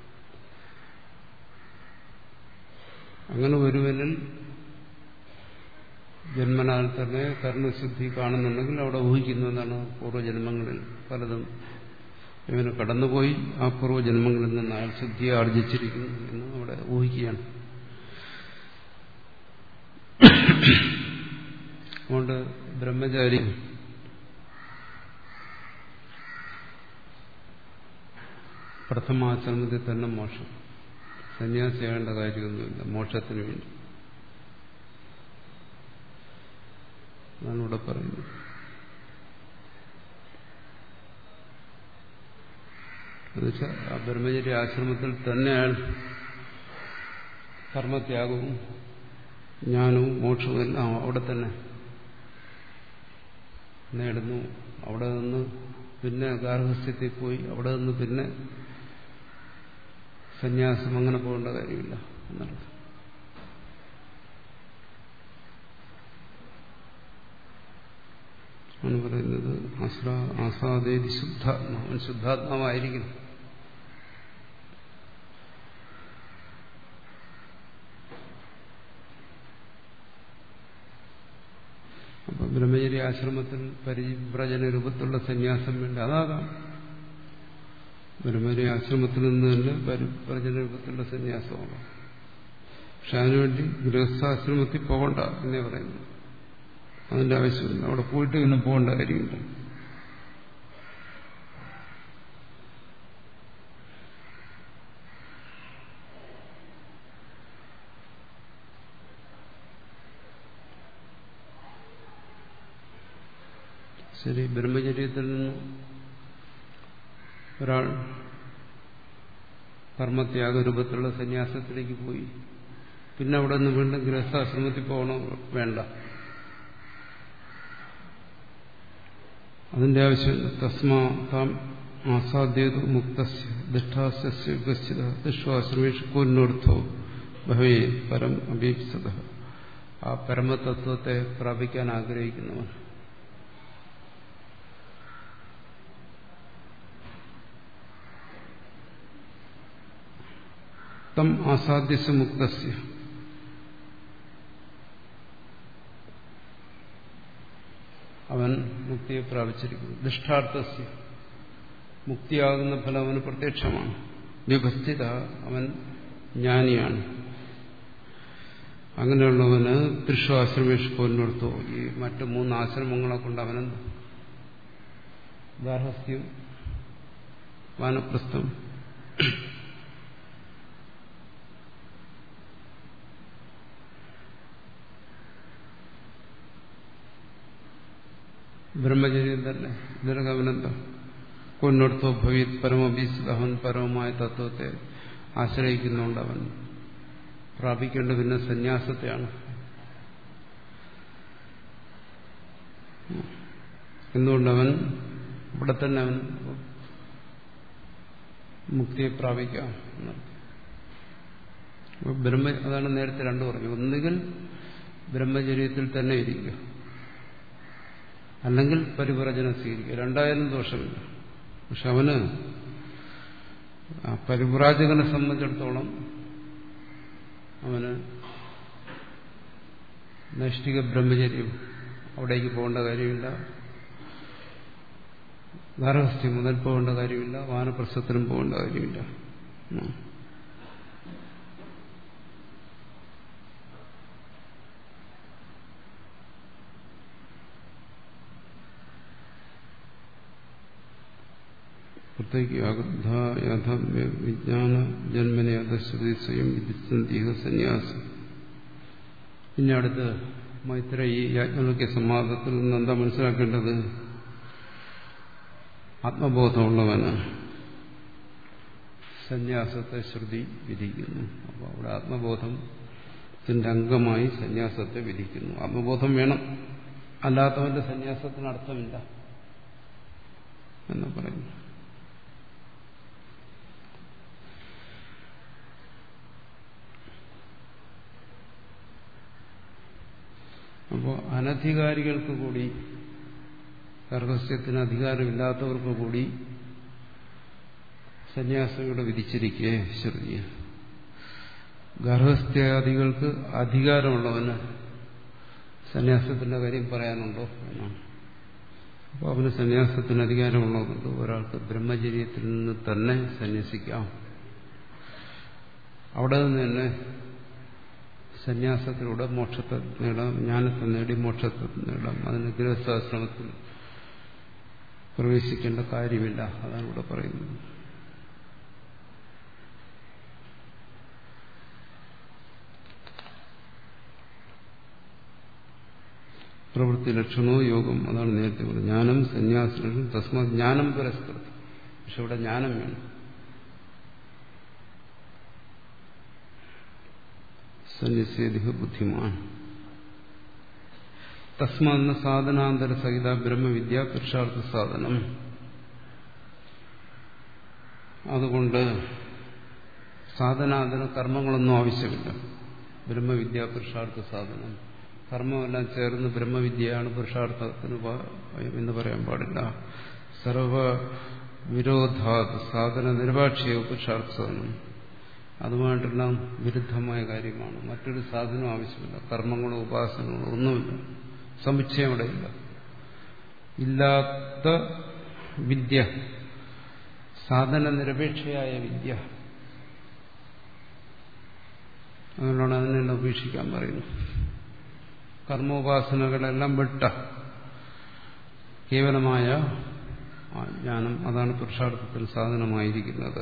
അങ്ങനെ ഒരുവനിൽ ജന്മനാൽ തന്നെ കർണശുദ്ധി കാണുന്നുണ്ടെങ്കിൽ അവിടെ ഊഹിക്കുന്നതാണ് പൂർവ്വജന്മങ്ങളിൽ പലതും ഇവന് കടന്നുപോയി ആ പൂർവ്വജന്മങ്ങളിൽ നിന്ന് അയാൾ ശുദ്ധിയെ ആർജിച്ചിരിക്കുന്നു എന്ന് അവിടെ ഊഹിക്കുകയാണ് അതുകൊണ്ട് ബ്രഹ്മചാരി പ്രഥമാശ്രമത്തിൽ തന്നെ മോക്ഷം സന്യാസിയാകേണ്ട കാര്യമൊന്നുമില്ല മോക്ഷത്തിന് വേണ്ടി എന്നാണ് ഇവിടെ പറയുന്നത് എന്നുവെച്ചാൽ ആ ബ്രഹ്മചര്യ ആശ്രമത്തിൽ തന്നെ അയാൾ കർമ്മത്യാഗവും ജ്ഞാനവും മോക്ഷവും എല്ലാം അവിടെ തന്നെ നേടുന്നു അവിടെ നിന്ന് പിന്നെ ഗാർഹസ്ഥ്യത്തിൽ പോയി അവിടെ നിന്ന് പിന്നെ സന്യാസം അങ്ങനെ പോകേണ്ട കാര്യമില്ല എന്നർത്ഥം ആണ് പറയുന്നത് ആസാദേതി ശുദ്ധാത്മാ അവൻ ശുദ്ധാത്മാവായിരിക്കും അപ്പൊ ബ്രഹ്മചര്യ ആശ്രമത്തിൽ പരിവ്രജന രൂപത്തിലുള്ള സന്യാസം വേണ്ട അതാകാം ബ്രഹ്മചര്യ ആശ്രമത്തിൽ നിന്ന് തന്നെ പരിവ്രജന രൂപത്തിലുള്ള സന്യാസമാകാം പക്ഷെ അതിനുവേണ്ടി ഗൃഹസ്ഥാശ്രമത്തിൽ പോകണ്ട എന്നേ പറയുന്നു അതിന്റെ ആവശ്യമില്ല അവിടെ പോയിട്ട് പിന്നെ പോകേണ്ട കാര്യമില്ല ശരി ബ്രഹ്മചര്യത്തിൽ നിന്ന് ഒരാൾ കർമ്മത്യാഗ രൂപത്തിലുള്ള സന്യാസത്തിലേക്ക് പോയി പിന്നെ അവിടെ നിന്ന് വീണ്ടും ഗൃഹസ്ഥാശ്രമത്തിൽ പോകണോ വേണ്ട അതിന്റെ ആവശ്യമില്ല തസ്മാ താം ആസാദ്യത് മുക്തസ്യ ദുഷ്ടാസ്യ ഉപസ്ഥിത ദുഷ്വാശ്രമേഷ് പൂർണ്ണോർത്ഥോ ഭവേ പരം അഭീപ്സത ആ പരമതത്വത്തെ പ്രാപിക്കാൻ ആഗ്രഹിക്കുന്നവൻ തം ആസാദ്യസ് മുക്തസ്യ അവൻ മുക്തിയെ പ്രാപിച്ചിരിക്കുന്നു ദുഷ്ടാർത്ഥസ്യ മുക്തിയാകുന്ന ഫലം അവന് പ്രത്യക്ഷമാണ് വിഭസ്ഥിത അവൻ ജ്ഞാനിയാണ് അങ്ങനെയുള്ളവന് തൃശു ആശ്രമേഷ് കൊന്നെടുത്തു ഈ മറ്റു മൂന്ന് ആശ്രമങ്ങളെ കൊണ്ട് അവനെന്ത് ഗാർഹസ്ഥ്യം വാനപ്രസ്ഥം ബ്രഹ്മചര്യം തന്നെ ഇതിനൊക്കെ അവനെന്താ കൊന്നെടുത്തോ ഭവി പരമഭീസിത അവൻ പരമമായ തത്വത്തെ ആശ്രയിക്കുന്നുണ്ട് അവൻ പ്രാപിക്കേണ്ട പിന്നെ സന്യാസത്തെയാണ് എന്തുകൊണ്ടവൻ ഇവിടെ തന്നെ അവൻ മുക്തിയെ പ്രാപിക്കാം ബ്രഹ്മ അതാണ് നേരത്തെ രണ്ടു പറഞ്ഞു ഒന്നുകിൽ ബ്രഹ്മചര്യത്തിൽ തന്നെ ഇരിക്കുക അല്ലെങ്കിൽ പരിവ്രജനം സ്വീകരിക്കുക രണ്ടായാലും ദോഷമില്ല പക്ഷെ അവന് ആ പരിവ്രാജകനെ സംബന്ധിച്ചിടത്തോളം അവന് നൈഷ്ഠിക ബ്രഹ്മചര്യം അവിടേക്ക് പോകേണ്ട കാര്യമില്ല ഗാർഹസ്ഥ്യം മുതൽ പോകേണ്ട കാര്യമില്ല വാനപ്രസ്ഥത്തിനും പോകേണ്ട കാര്യമില്ല ഉം. പ്രത്യേക വിജ്ഞാന ജന്മനെ അധശ്രുതി സ്വയം വിധിസന്ധിക സന്യാസം പിന്നെ അടുത്ത് മൈത്ര ഈ യാജ്ഞവൽക്യ സമാധത്തിൽ നിന്ന് എന്താ മനസ്സിലാക്കേണ്ടത് ആത്മബോധമുള്ളവന് സന്യാസത്തെ ശ്രുതി വിധിക്കുന്നു അപ്പോൾ അവിടെ ആത്മബോധത്തിന്റെ അംഗമായി സന്യാസത്തെ വിധിക്കുന്നു ആത്മബോധം വേണം അല്ലാത്തവന്റെ സന്യാസത്തിന് അർത്ഥമില്ല എന്ന് പറയുന്നു അപ്പോൾ അനധികാരികൾക്ക് കൂടി ഗർഭസ്യത്തിന് അധികാരമില്ലാത്തവർക്ക് കൂടി സന്യാസം ഇവിടെ വിധിച്ചിരിക്കേ ശ്രുതി ഗർഭസ്ഥ്യാദികൾക്ക് അധികാരമുള്ളവന് സന്യാസത്തിന്റെ കാര്യം പറയാനുണ്ടോ എന്നാണ് അപ്പോൾ അവന് സന്യാസത്തിന് അധികാരമുള്ളതുകൊണ്ട് ഒരാൾക്ക് ബ്രഹ്മചര്യത്തിൽ നിന്ന് തന്നെ സന്യസിക്കാം അവിടെ നിന്ന് തന്നെ സന്യാസത്തിലൂടെ മോക്ഷത്തെ നേടാം ജ്ഞാനത്തെ നേടി മോക്ഷത്തെ നേടാം അതിന് ഗൃഹസ്ഥാശ്രമത്തിൽ പ്രവേശിക്കേണ്ട കാര്യമില്ല അതാണ് ഇവിടെ പറയുന്നത് പ്രവൃത്തി ലക്ഷണോ യോഗം അതാണ് നേരത്തെ പറഞ്ഞത് ജ്ഞാനം സന്യാസം തസ്മാ ജ്ഞാനം പുരസ്കൃതി പക്ഷെ ഇവിടെ ജ്ഞാനം വേണം സന്യസേതിഹ ബുദ്ധിമാൻ തസ്മാന്ന സാധനാന്തര സഹിത ബ്രഹ്മവിദ്യ പുരുഷാർത്ഥ സാധനം അതുകൊണ്ട് സാധനാന്തര കർമ്മങ്ങളൊന്നും ആവശ്യമില്ല ബ്രഹ്മവിദ്യ പുരുഷാർത്ഥ സാധനം കർമ്മമെല്ലാം ചേർന്ന് ബ്രഹ്മവിദ്യയാണ് പുരുഷാർത്ഥത്തിന് എന്ന് പറയാൻ പാടില്ല സർവ വിരോധാത് സാധന നിരപാക്ഷിയ പുരുഷാർത്ഥ സാധനം അതുമായിട്ടെല്ലാം വിരുദ്ധമായ കാര്യമാണ് മറ്റൊരു സാധനം ആവശ്യമില്ല കർമ്മങ്ങളോ ഉപാസനകളോ ഒന്നുമില്ല സമുച്ചയം അവിടെ ഇല്ല ഇല്ലാത്ത വിദ്യ സാധന നിരപേക്ഷയായ വിദ്യ അതുകൊണ്ടാണ് അതിനെല്ലാം ഉപേക്ഷിക്കാൻ പറയുന്നത് കർമ്മോപാസനകളെല്ലാം വിട്ട കേവലമായ ജ്ഞാനം അതാണ് പുരുഷാർത്ഥത്തിൽ സാധനമായിരിക്കുന്നത്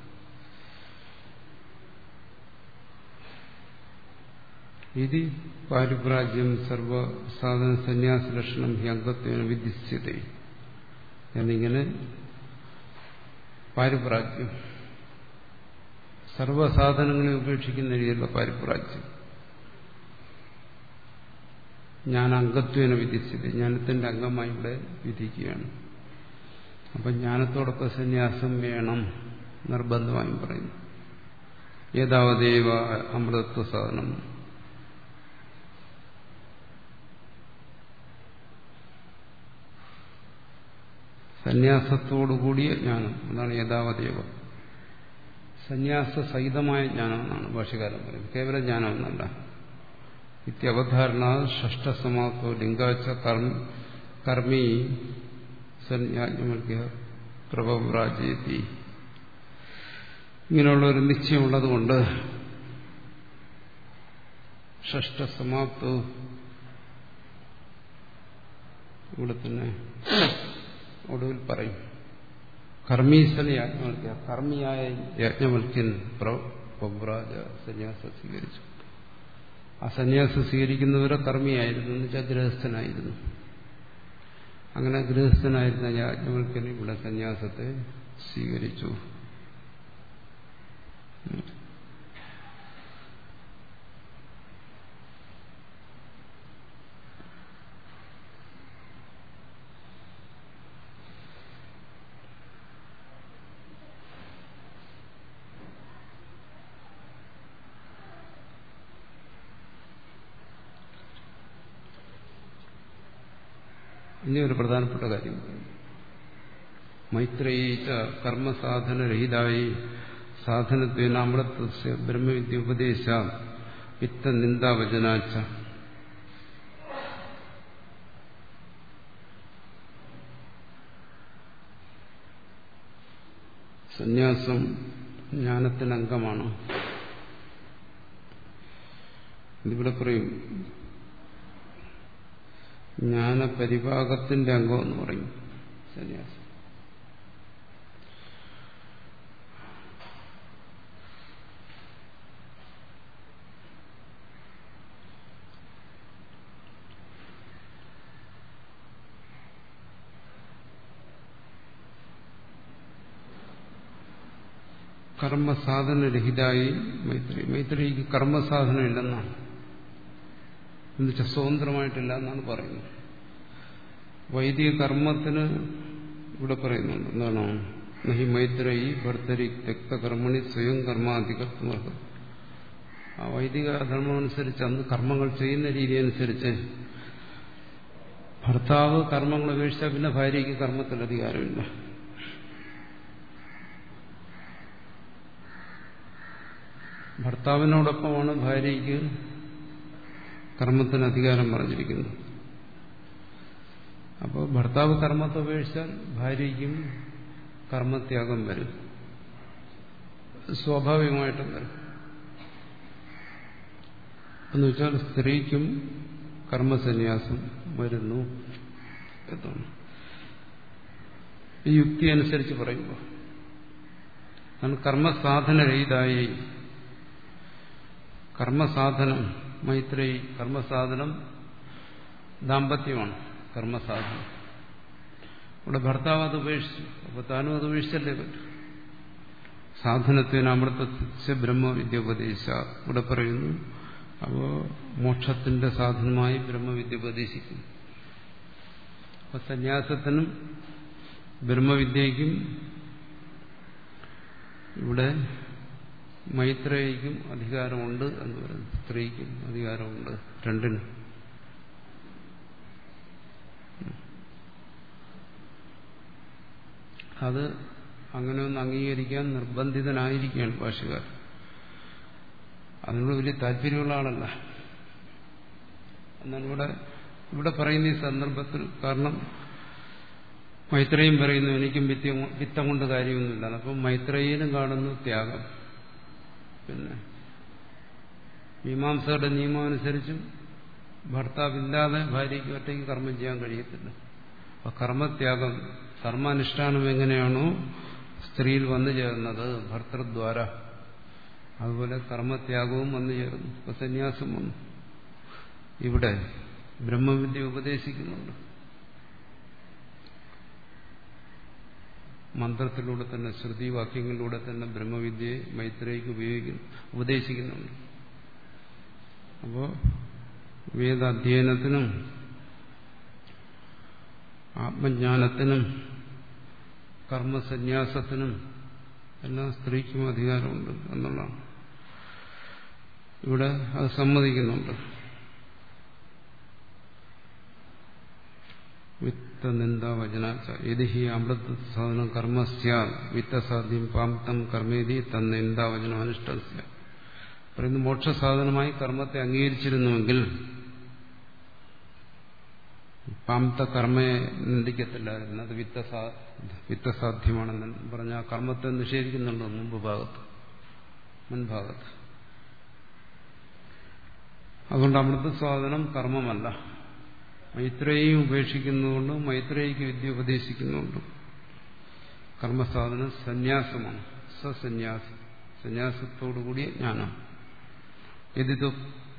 ഇത് പാരിപ്രാജ്യം സർവസാധന സന്യാസ ലക്ഷണം ഹി അംഗത്വേന വിധിസ്യത എന്നിങ്ങനെ പാരിപ്രാജ്യം സർവസാധനങ്ങളെ ഉപേക്ഷിക്കുന്ന രീതിയിലുള്ള പാരിപ്രാജ്യം ഞാൻ അംഗത്വേന വിധിച്ചത് ജ്ഞാനത്തിന്റെ അംഗമായി ഇവിടെ വിധിക്കുകയാണ് അപ്പം ജ്ഞാനത്തോടൊപ്പം സന്യാസം വേണം നിർബന്ധമായും പറയുന്നു ഏതാവതേവ അമൃതത്വ സാധനം സന്യാസത്തോടുകൂടിയ ജ്ഞാനം അതാണ് യഥാവതേവ സന്യാസ സഹിതമായ ജ്ഞാനം എന്നാണ് ഭാഷകാരൻ പറയുന്നത് കേവല ജ്ഞാനം എന്നല്ല ഇത്യവധാരണ ഷഷ്ടസമാപ്തോ ലിംഗാച്ച കർമ്മി സന്യാജ്ഞമൽക്യ പ്രഭവ്രാജയത്തി ഇങ്ങനെയുള്ള ഒരു നിശ്ചയമുള്ളതുകൊണ്ട് ഷഷ്ടസമാപ്തോ ഇവിടെ തന്നെ ഒടുവിൽ പറയും കർമ്മീസന യാജ്ഞവൽക്യ കർമ്മിയായ യാജ്ഞവൽക്യൻ പ്രവ്രാജ സന്യാസം സ്വീകരിച്ചു ആ സന്യാസം സ്വീകരിക്കുന്നവരെ കർമ്മിയായിരുന്നു എന്ന് വെച്ചാൽ ഗൃഹസ്ഥനായിരുന്നു അങ്ങനെ ഗൃഹസ്ഥനായിരുന്ന യാജ്ഞവൽക്കൻ ഇവിടെ സന്യാസത്തെ സ്വീകരിച്ചു ഇനി ഒരു പ്രധാനപ്പെട്ട കാര്യം മൈത്രേയിച്ച കർമ്മസാധനരഹിതായി സാധനത്വേന അമൃതസ്യ ബ്രഹ്മവിദ്യ ഉപദേശ വിത്ത നിന്ദാവചനാച്ച സന്യാസം ജ്ഞാനത്തിന് അംഗമാണ് ഇതിവിടെ പറയും ജ്ഞാനപരിഭാഗത്തിന്റെ അംഗം എന്ന് പറയും സന്യാസം കർമ്മസാധനരഹിതായി മൈത്രി മൈത്രിക്ക് കർമ്മസാധനം ഇല്ലെന്നാണ് എന്നുവെച്ചാൽ സ്വതന്ത്രമായിട്ടില്ല എന്നാണ് പറയുന്നത് വൈദിക കർമ്മത്തിന് ഇവിടെ പറയുന്നുണ്ട് എന്താണ് നഹി മൈത്രയി ഭർത്തരി തെക്തകർമ്മണി സ്വയം കർമാധികർത്തുമർഹ ആ വൈദിക ധർമ്മം അനുസരിച്ച് അന്ന് കർമ്മങ്ങൾ ചെയ്യുന്ന രീതി അനുസരിച്ച് ഭർത്താവ് കർമ്മങ്ങൾ ഉപേക്ഷിച്ചാൽ പിന്നെ ഭാര്യയ്ക്ക് കർമ്മത്തിൽ അധികാരമില്ല ഭർത്താവിനോടൊപ്പമാണ് ഭാര്യയ്ക്ക് കർമ്മത്തിന് അധികാരം പറഞ്ഞിരിക്കുന്നത് അപ്പോൾ ഭർത്താവ് കർമ്മത്തെ ഉപേക്ഷിച്ചാൽ ഭാര്യയ്ക്കും കർമ്മത്യാഗം വരും സ്വാഭാവികമായിട്ടും വരും എന്ന് വെച്ചാൽ സ്ത്രീക്കും കർമ്മസന്യാസം വരുന്നു എന്നാണ് ഈ യുക്തി അനുസരിച്ച് പറയുമ്പോൾ അതാണ് കർമ്മസാധനരഹിതായി കർമ്മസാധനം മൈത്രേയി കർമ്മസാധനം ദാമ്പത്യമാണ് കർമ്മസാധനം ഇവിടെ ഭർത്താവ് അത് ഉപേക്ഷിച്ചു അപ്പൊ താനും അത് ഉപേക്ഷിച്ചല്ലേ പറ്റൂ സാധനത്തിന് അമൃതസ്യ ബ്രഹ്മവിദ്യ ഉപദേശിച്ച ഇവിടെ പറയുന്നു അപ്പോ മോക്ഷത്തിന്റെ സാധനമായി ബ്രഹ്മവിദ്യ ഉപദേശിക്കും അപ്പൊ സന്യാസത്തിനും ബ്രഹ്മവിദ്യയ്ക്കും ഇവിടെ മൈത്രേയിക്കും അധികാരമുണ്ട് എന്ന് പറയുന്നു സ്ത്രീക്കും അധികാരമുണ്ട് രണ്ടിനും അത് അങ്ങനെ ഒന്ന് അംഗീകരിക്കാൻ നിർബന്ധിതനായിരിക്കുകയാണ് ഭാഷകാർ അതിനോട് വലിയ താല്പര്യമുള്ള ആളല്ല എന്നാൽ ഇവിടെ ഇവിടെ പറയുന്ന ഈ സന്ദർഭത്തിൽ കാരണം മൈത്രേയും പറയുന്നു എനിക്കും വിത്തം വിത്തം കൊണ്ട് കാര്യമൊന്നുമില്ല അപ്പം മൈത്രേയിനും കാണുന്നു ത്യാഗം പിന്നെ മീമാംസയുടെ നിയമം അനുസരിച്ചും ഭർത്താവില്ലാതെ ഭാര്യയ്ക്ക് ഒറ്റയ്ക്ക് കർമ്മം ചെയ്യാൻ കഴിയത്തില്ല അപ്പൊ കർമ്മത്യാഗം കർമാനുഷ്ഠാനം എങ്ങനെയാണോ സ്ത്രീയിൽ വന്നു ചേർന്നത് ഭർത്തൃദ്വാര അതുപോലെ കർമ്മത്യാഗവും വന്നു ചേർന്നു ഇപ്പൊ സന്യാസം വന്നു ഇവിടെ ബ്രഹ്മവിദ്യ ഉപദേശിക്കുന്നുണ്ട് മന്ത്രത്തിലൂടെ തന്നെ ശ്രുതി വാക്യങ്ങളിലൂടെ തന്നെ ബ്രഹ്മവിദ്യയെ മൈത്രേയ്ക്ക് ഉപയോഗിക്കുന്നു ഉപദേശിക്കുന്നുണ്ട് അപ്പോൾ വേദാധ്യയനത്തിനും ആത്മജ്ഞാനത്തിനും കർമ്മസന്യാസത്തിനും എല്ലാം സ്ത്രീക്കും അധികാരമുണ്ട് എന്നുള്ളതാണ് ഇവിടെ അത് സമ്മതിക്കുന്നുണ്ട് വിത്തനിന്ദ വചനാച്ച യതി ഹി അമൃത സാധനം കർമ്മസ്യ വിത്തസാധ്യം പാംതം കർമ്മേതി തന്നിന്ദ വചനം അനുഷ്ഠസ്യ പറയുന്നു മോക്ഷസാധനമായി കർമ്മത്തെ അംഗീകരിച്ചിരുന്നുവെങ്കിൽ പാംത കർമ്മയെ നിന്ദിക്കത്തില്ലായിരുന്നു അത് വിത്തസാ വിത്തസാധ്യമാണെന്ന് പറഞ്ഞ ആ കർമ്മത്തെ നിഷേധിക്കുന്നുണ്ട് മുമ്പ് ഭാഗത്ത് മുൻഭാഗത്ത് അതുകൊണ്ട് അമൃത സാധനം കർമ്മമല്ല മൈത്രേയും ഉപേക്ഷിക്കുന്നതുകൊണ്ട് മൈത്രേയിക്ക് വിദ്യ ഉപദേശിക്കുന്നുണ്ട് കർമ്മസാധനം സന്യാസമാണ് സസന്യാസം സന്യാസത്തോടുകൂടിയ ജ്ഞാനം യതിതു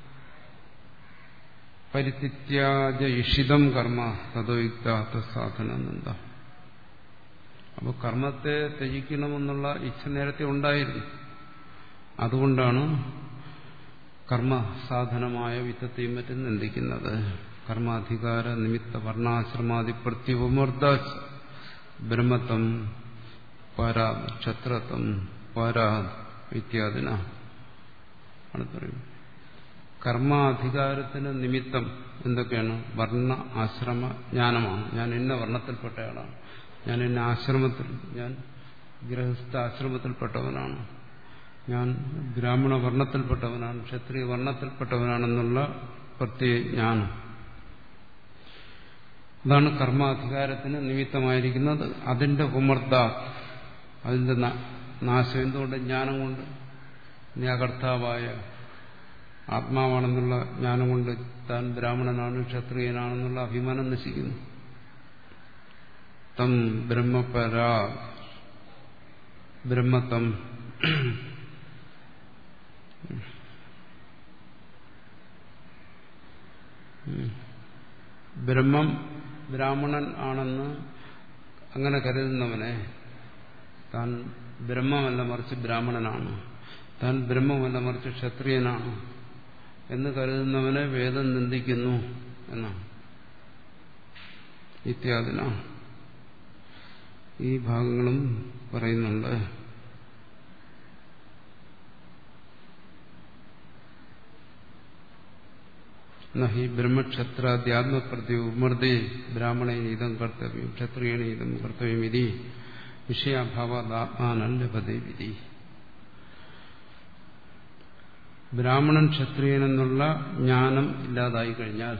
പരിത്യജ ഇഷിതം കർമ്മ തഥോയുക്ത സാധനം എന്താ അപ്പോൾ കർമ്മത്തെ ത്യജിക്കണമെന്നുള്ള ഇച്ഛ നേരത്തെ ഉണ്ടായിരുന്നു അതുകൊണ്ടാണ് കർമ്മസാധനമായ വിത്തത്തെയും മറ്റും നിന്ദിക്കുന്നത് കർമാധികാര നിമിത്ത വർണ്ണാശ്രമാദി പ്രത്യുപമർദ്ദ ബ്രഹ്മത്വം പരാ ക്ഷത്രത്വം പരാ ഇത്യാദിന ആണ് പറയുന്നത് കർമാധികാരത്തിന് നിമിത്തം എന്തൊക്കെയാണ് വർണ്ണ ആശ്രമ ജ്ഞാനമാണ് ഞാൻ ഇന്ന വർണ്ണത്തിൽപ്പെട്ടയാളാണ് ഞാൻ എന്നെ ആശ്രമത്തിൽ ഞാൻ ഗൃഹസ്ഥ ആശ്രമത്തിൽപ്പെട്ടവനാണ് ഞാൻ ബ്രാഹ്മണ വർണ്ണത്തിൽപ്പെട്ടവനാണ് ക്ഷത്രിയ വർണ്ണത്തിൽപ്പെട്ടവനാണെന്നുള്ള പ്രത്യേക ജ്ഞാനം അതാണ് കർമാധികാരത്തിന് നിമിത്തമായിരിക്കുന്നത് അതിന്റെ ഉമർദ്ദ അതിന്റെ നാശം എന്തുകൊണ്ട് ജ്ഞാനം കൊണ്ട് നീ അകർത്താവായ ആത്മാവാണെന്നുള്ള ജ്ഞാനം കൊണ്ട് താൻ ബ്രാഹ്മണനാണ് ക്ഷത്രിയനാണെന്നുള്ള അഭിമാനം നശിക്കുന്നു തം ബ്രഹ്മപരാ ബ്രഹ്മത്തം ബ്രഹ്മം ബ്രാഹ്മണൻ ആണെന്ന് അങ്ങനെ കരുതുന്നവനെ താൻ ബ്രഹ്മമല്ല മറിച്ച് ബ്രാഹ്മണനാണ് താൻ ബ്രഹ്മമല്ല മറിച്ച് ക്ഷത്രിയനാണ് എന്ന് കരുതുന്നവനെ വേദം നിന്ദിക്കുന്നു എന്നാണ് ഇത്യാദിന ഈ ഭാഗങ്ങളും പറയുന്നുണ്ട് നഹി ബ്രഹ്മക്ഷത്രാദ്യാത്മപ്രത്യുമർദ്ദേ ബ്രാഹ്മണേനീതം കർത്തവ്യം ക്ഷത്രിയണീതം കർത്തവ്യം ഇതി വിഷയാഭാവാത്മാനം ലഭതേ വിധി ബ്രാഹ്മണൻ ക്ഷത്രിയൻ എന്നുള്ള ജ്ഞാനം ഇല്ലാതായി കഴിഞ്ഞാൽ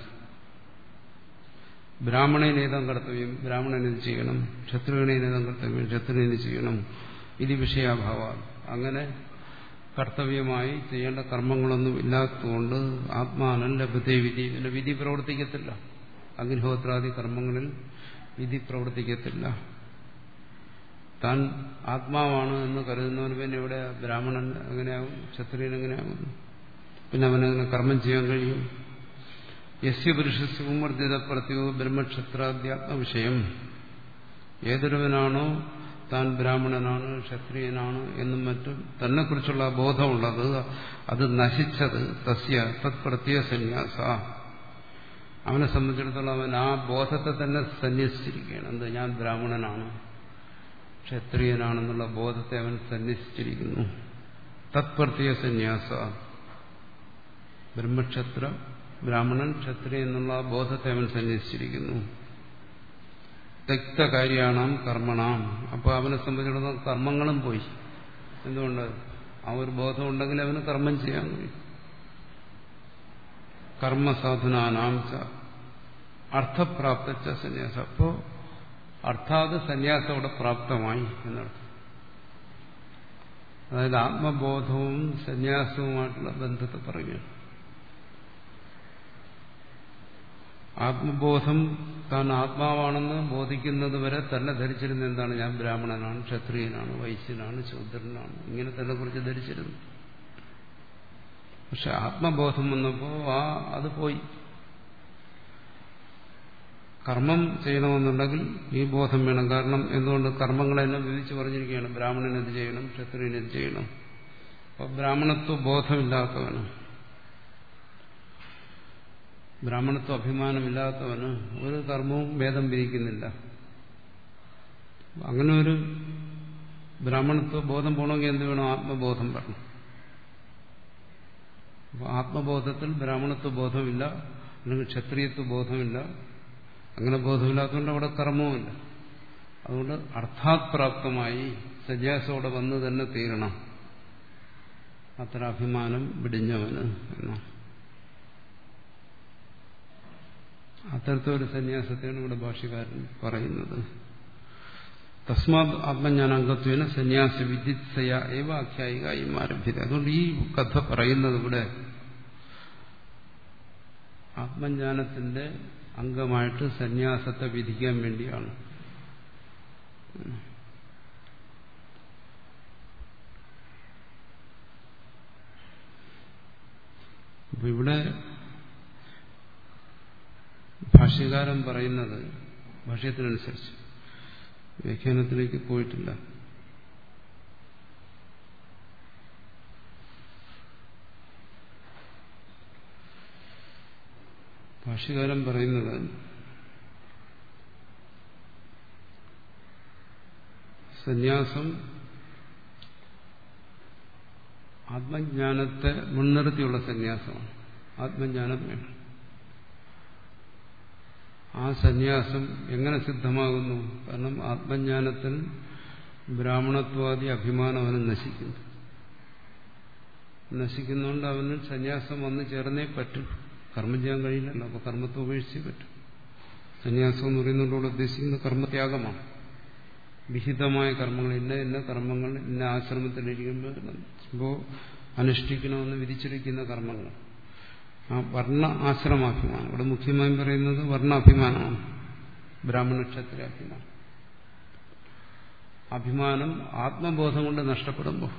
ബ്രാഹ്മണനേതം കർത്തവ്യം ബ്രാഹ്മണനത് ചെയ്യണം ക്ഷത്രിയണേതം കർത്തവ്യം ക്ഷത്രിയന് ചെയ്യണം ഇത് വിഷയാഭാവ അങ്ങനെ കർത്തവ്യമായി ചെയ്യേണ്ട കർമ്മങ്ങളൊന്നും ഇല്ലാത്തതുകൊണ്ട് ആത്മാനം ലഭത്തെ വിധി പിന്നെ വിധി പ്രവർത്തിക്കത്തില്ല അഗ്നിഹോത്രാദി കർമ്മങ്ങളിൽ വിധി പ്രവർത്തിക്കത്തില്ല താൻ ആത്മാവാണ് എന്ന് കരുതുന്നവന് പിന്നെ ഇവിടെ ബ്രാഹ്മണൻ എങ്ങനെയാകും ക്ഷത്രിയൻ എങ്ങനെയാകും പിന്നെ അവനങ്ങനെ കർമ്മം ചെയ്യാൻ കഴിയും യസ്യ പുരുഷസ് ഉമർദ്ദിത പ്രത്യോ ബ്രഹ്മക്ഷത്രാദ്യാത്മ വിഷയം ഏതൊരുവനാണോ താൻ ബ്രാഹ്മണനാണ് ക്ഷത്രിയനാണ് എന്നും മറ്റും തന്നെക്കുറിച്ചുള്ള ബോധമുള്ളത് അത് നശിച്ചത് തസ്യ തത് പ്രത്യേക സന്യാസ അവനെ സംബന്ധിച്ചിടത്തോളം അവൻ ആ ബോധത്തെ തന്നെ സന്യസിച്ചിരിക്കുകയാണ് എന്ത് ഞാൻ ബ്രാഹ്മണനാണ് ക്ഷത്രിയനാണെന്നുള്ള ബോധത്തെ അവൻ സന്യസിച്ചിരിക്കുന്നു തത്പ്രത്യേക സന്യാസ ബ്രഹ്മക്ഷത്ര ബ്രാഹ്മണൻ ക്ഷത്രിയ എന്നുള്ള ബോധത്തെ അവൻ സന്യസിച്ചിരിക്കുന്നു തെക്തകാര്യാണാം കർമ്മണാം അപ്പോൾ അവനെ സംബന്ധിച്ചിടത്തോളം കർമ്മങ്ങളും പോയി എന്തുകൊണ്ട് ആ ഒരു ബോധം ഉണ്ടെങ്കിൽ അവന് കർമ്മം ചെയ്യാൻ കഴിയും കർമ്മസാധനാനാം ച അർത്ഥപ്രാപ്ത സന്യാസം അപ്പോ അർത്ഥാത് സന്യാസം അവിടെ പ്രാപ്തമായി എന്നർത്ഥം അതായത് ആത്മബോധവും സന്യാസവുമായിട്ടുള്ള ബന്ധത്തെ പറയുകയാണ് ആത്മബോധം താൻ ആത്മാവാണെന്ന് ബോധിക്കുന്നത് വരെ തന്നെ ധരിച്ചിരുന്ന എന്താണ് ഞാൻ ബ്രാഹ്മണനാണ് ക്ഷത്രിയനാണ് വൈശ്യനാണ് ശൂദ്രനാണ് ഇങ്ങനെ തന്നെ കുറിച്ച് ധരിച്ചിരുന്നു പക്ഷെ ആത്മബോധം വന്നപ്പോ ആ അത് പോയി കർമ്മം ചെയ്യണമെന്നുണ്ടെങ്കിൽ ഈ ബോധം വേണം കാരണം എന്തുകൊണ്ട് കർമ്മങ്ങളെല്ലാം വിധിച്ചു പറഞ്ഞിരിക്കുകയാണ് ബ്രാഹ്മണൻ ഇത് ചെയ്യണം ക്ഷത്രിയൻ ഇത് ചെയ്യണം അപ്പോൾ ബ്രാഹ്മണത്വ ബോധമില്ലാത്തവന് ബ്രാഹ്മണത്വ അഭിമാനമില്ലാത്തവന് ഒരു കർമ്മവും ഭേദം വിധിക്കുന്നില്ല അങ്ങനെ ഒരു ബ്രാഹ്മണത്വ ബോധം പോകണമെങ്കിൽ എന്ത് വേണം ആത്മബോധം വരണം അപ്പോൾ ആത്മബോധത്തിൽ ബ്രാഹ്മണത്വ ബോധമില്ല അല്ലെങ്കിൽ ക്ഷത്രിയത്വ ബോധമില്ല അങ്ങനെ ബോധമില്ലാത്തതുകൊണ്ട് അവിടെ കർമ്മവുമില്ല അതുകൊണ്ട് അർത്ഥാത് പ്രാപ്തമായി സന്യാസോടെ വന്ന് തന്നെ തീരണം അത്ര അഭിമാനം വിടിഞ്ഞവന് എന്നാണ് അത്തരത്തിലൊരു സന്യാസത്തെയാണ് ഇവിടെ ഭാഷ്യകാരൻ പറയുന്നത് തസ്മാത് ആത്മജ്ഞാനാംഗത്വേന സന്യാസ വിദ്യുത്സയ ഏവ ആഖ്യായികായും ആരംഭിച്ചത് അതുകൊണ്ട് ഈ കഥ പറയുന്നത് ഇവിടെ ആത്മജ്ഞാനത്തിന്റെ അംഗമായിട്ട് സന്യാസത്തെ വിധിക്കാൻ വേണ്ടിയാണ് അപ്പൊ ഇവിടെ ഭാഷ്യകാരൻ പറയുന്നത് ഭാഷ്യത്തിനനുസരിച്ച് വ്യാഖ്യാനത്തിലേക്ക് പോയിട്ടില്ല ഭാഷ്യകാരൻ പറയുന്നത് സന്യാസം ആത്മജ്ഞാനത്തെ മുൻനിർത്തിയുള്ള സന്യാസമാണ് ആത്മജ്ഞാനം വേണം ആ സന്യാസം എങ്ങനെ സിദ്ധമാകുന്നു കാരണം ആത്മജ്ഞാനത്തിൽ ബ്രാഹ്മണത്വാദി അഭിമാനം അവന് നശിക്കുന്നു നശിക്കുന്നതുകൊണ്ട് അവന് സന്യാസം വന്നു ചേർന്നേ പറ്റും കർമ്മം ചെയ്യാൻ കഴിയില്ലല്ലോ അപ്പൊ കർമ്മത്തെ ഉപേക്ഷിച്ചേ പറ്റും സന്യാസം എന്ന് പറയുന്നതോട് ഉദ്ദേശിക്കുന്ന കർമ്മത്യാഗമാണ് വിഹിതമായ കർമ്മങ്ങൾ ഇന്ന ഇന്ന കർമ്മങ്ങൾ ഇന്ന ആശ്രമത്തിലിരിക്കുമ്പോൾ അനുഷ്ഠിക്കണമെന്ന് വിധിച്ചിരിക്കുന്ന കർമ്മങ്ങൾ ആ വർണ്ണ ആശ്രമാഭിമാനം ഇവിടെ മുഖ്യമായും പറയുന്നത് വർണ്ണാഭിമാനമാണ് ബ്രാഹ്മണ ക്ഷത്രിയ അഭിമാനം അഭിമാനം ആത്മബോധം കൊണ്ട് നഷ്ടപ്പെടുമ്പോൾ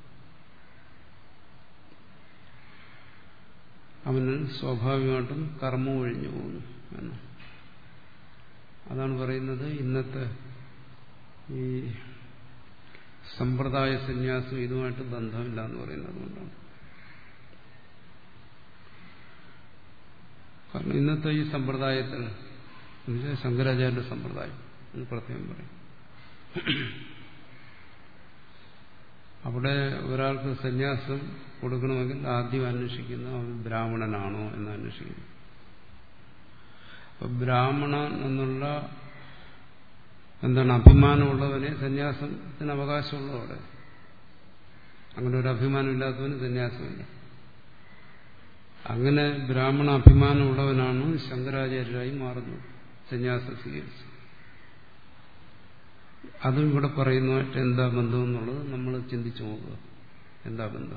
അവന് സ്വാഭാവികമായിട്ടും കർമ്മം ഒഴിഞ്ഞു പോകുന്നു എന്ന് അതാണ് പറയുന്നത് ഇന്നത്തെ ഈ സമ്പ്രദായ സന്യാസം ഇതുമായിട്ട് ബന്ധമില്ല എന്ന് പറയുന്നത് കൊണ്ടാണ് കാരണം ഇന്നത്തെ ഈ സമ്പ്രദായത്തിൽ എന്നുവെച്ചാൽ ശങ്കരാചാര്യ സമ്പ്രദായം എന്ന് പ്രത്യേകം പറയും അവിടെ ഒരാൾക്ക് സന്യാസം കൊടുക്കണമെങ്കിൽ ആദ്യം അന്വേഷിക്കുന്ന അവൻ ബ്രാഹ്മണനാണോ എന്ന് അന്വേഷിക്കുന്നു അപ്പൊ ബ്രാഹ്മണൻ എന്നുള്ള എന്താണ് അഭിമാനമുള്ളവനെ സന്യാസത്തിന് അവകാശമുള്ളൂ അവിടെ അങ്ങനെ ഒരു അഭിമാനമില്ലാത്തവന് സന്യാസമില്ല അങ്ങനെ ബ്രാഹ്മണ അഭിമാനമുള്ളവനാണ് ശങ്കരാചാര്യരായി മാറുന്നത് സന്യാസം സ്വീകരിച്ച് അതും ഇവിടെ പറയുന്നതായിട്ട് എന്താ ബന്ധം എന്നുള്ളത് നമ്മൾ ചിന്തിച്ചു നോക്കുക എന്താ ബന്ധം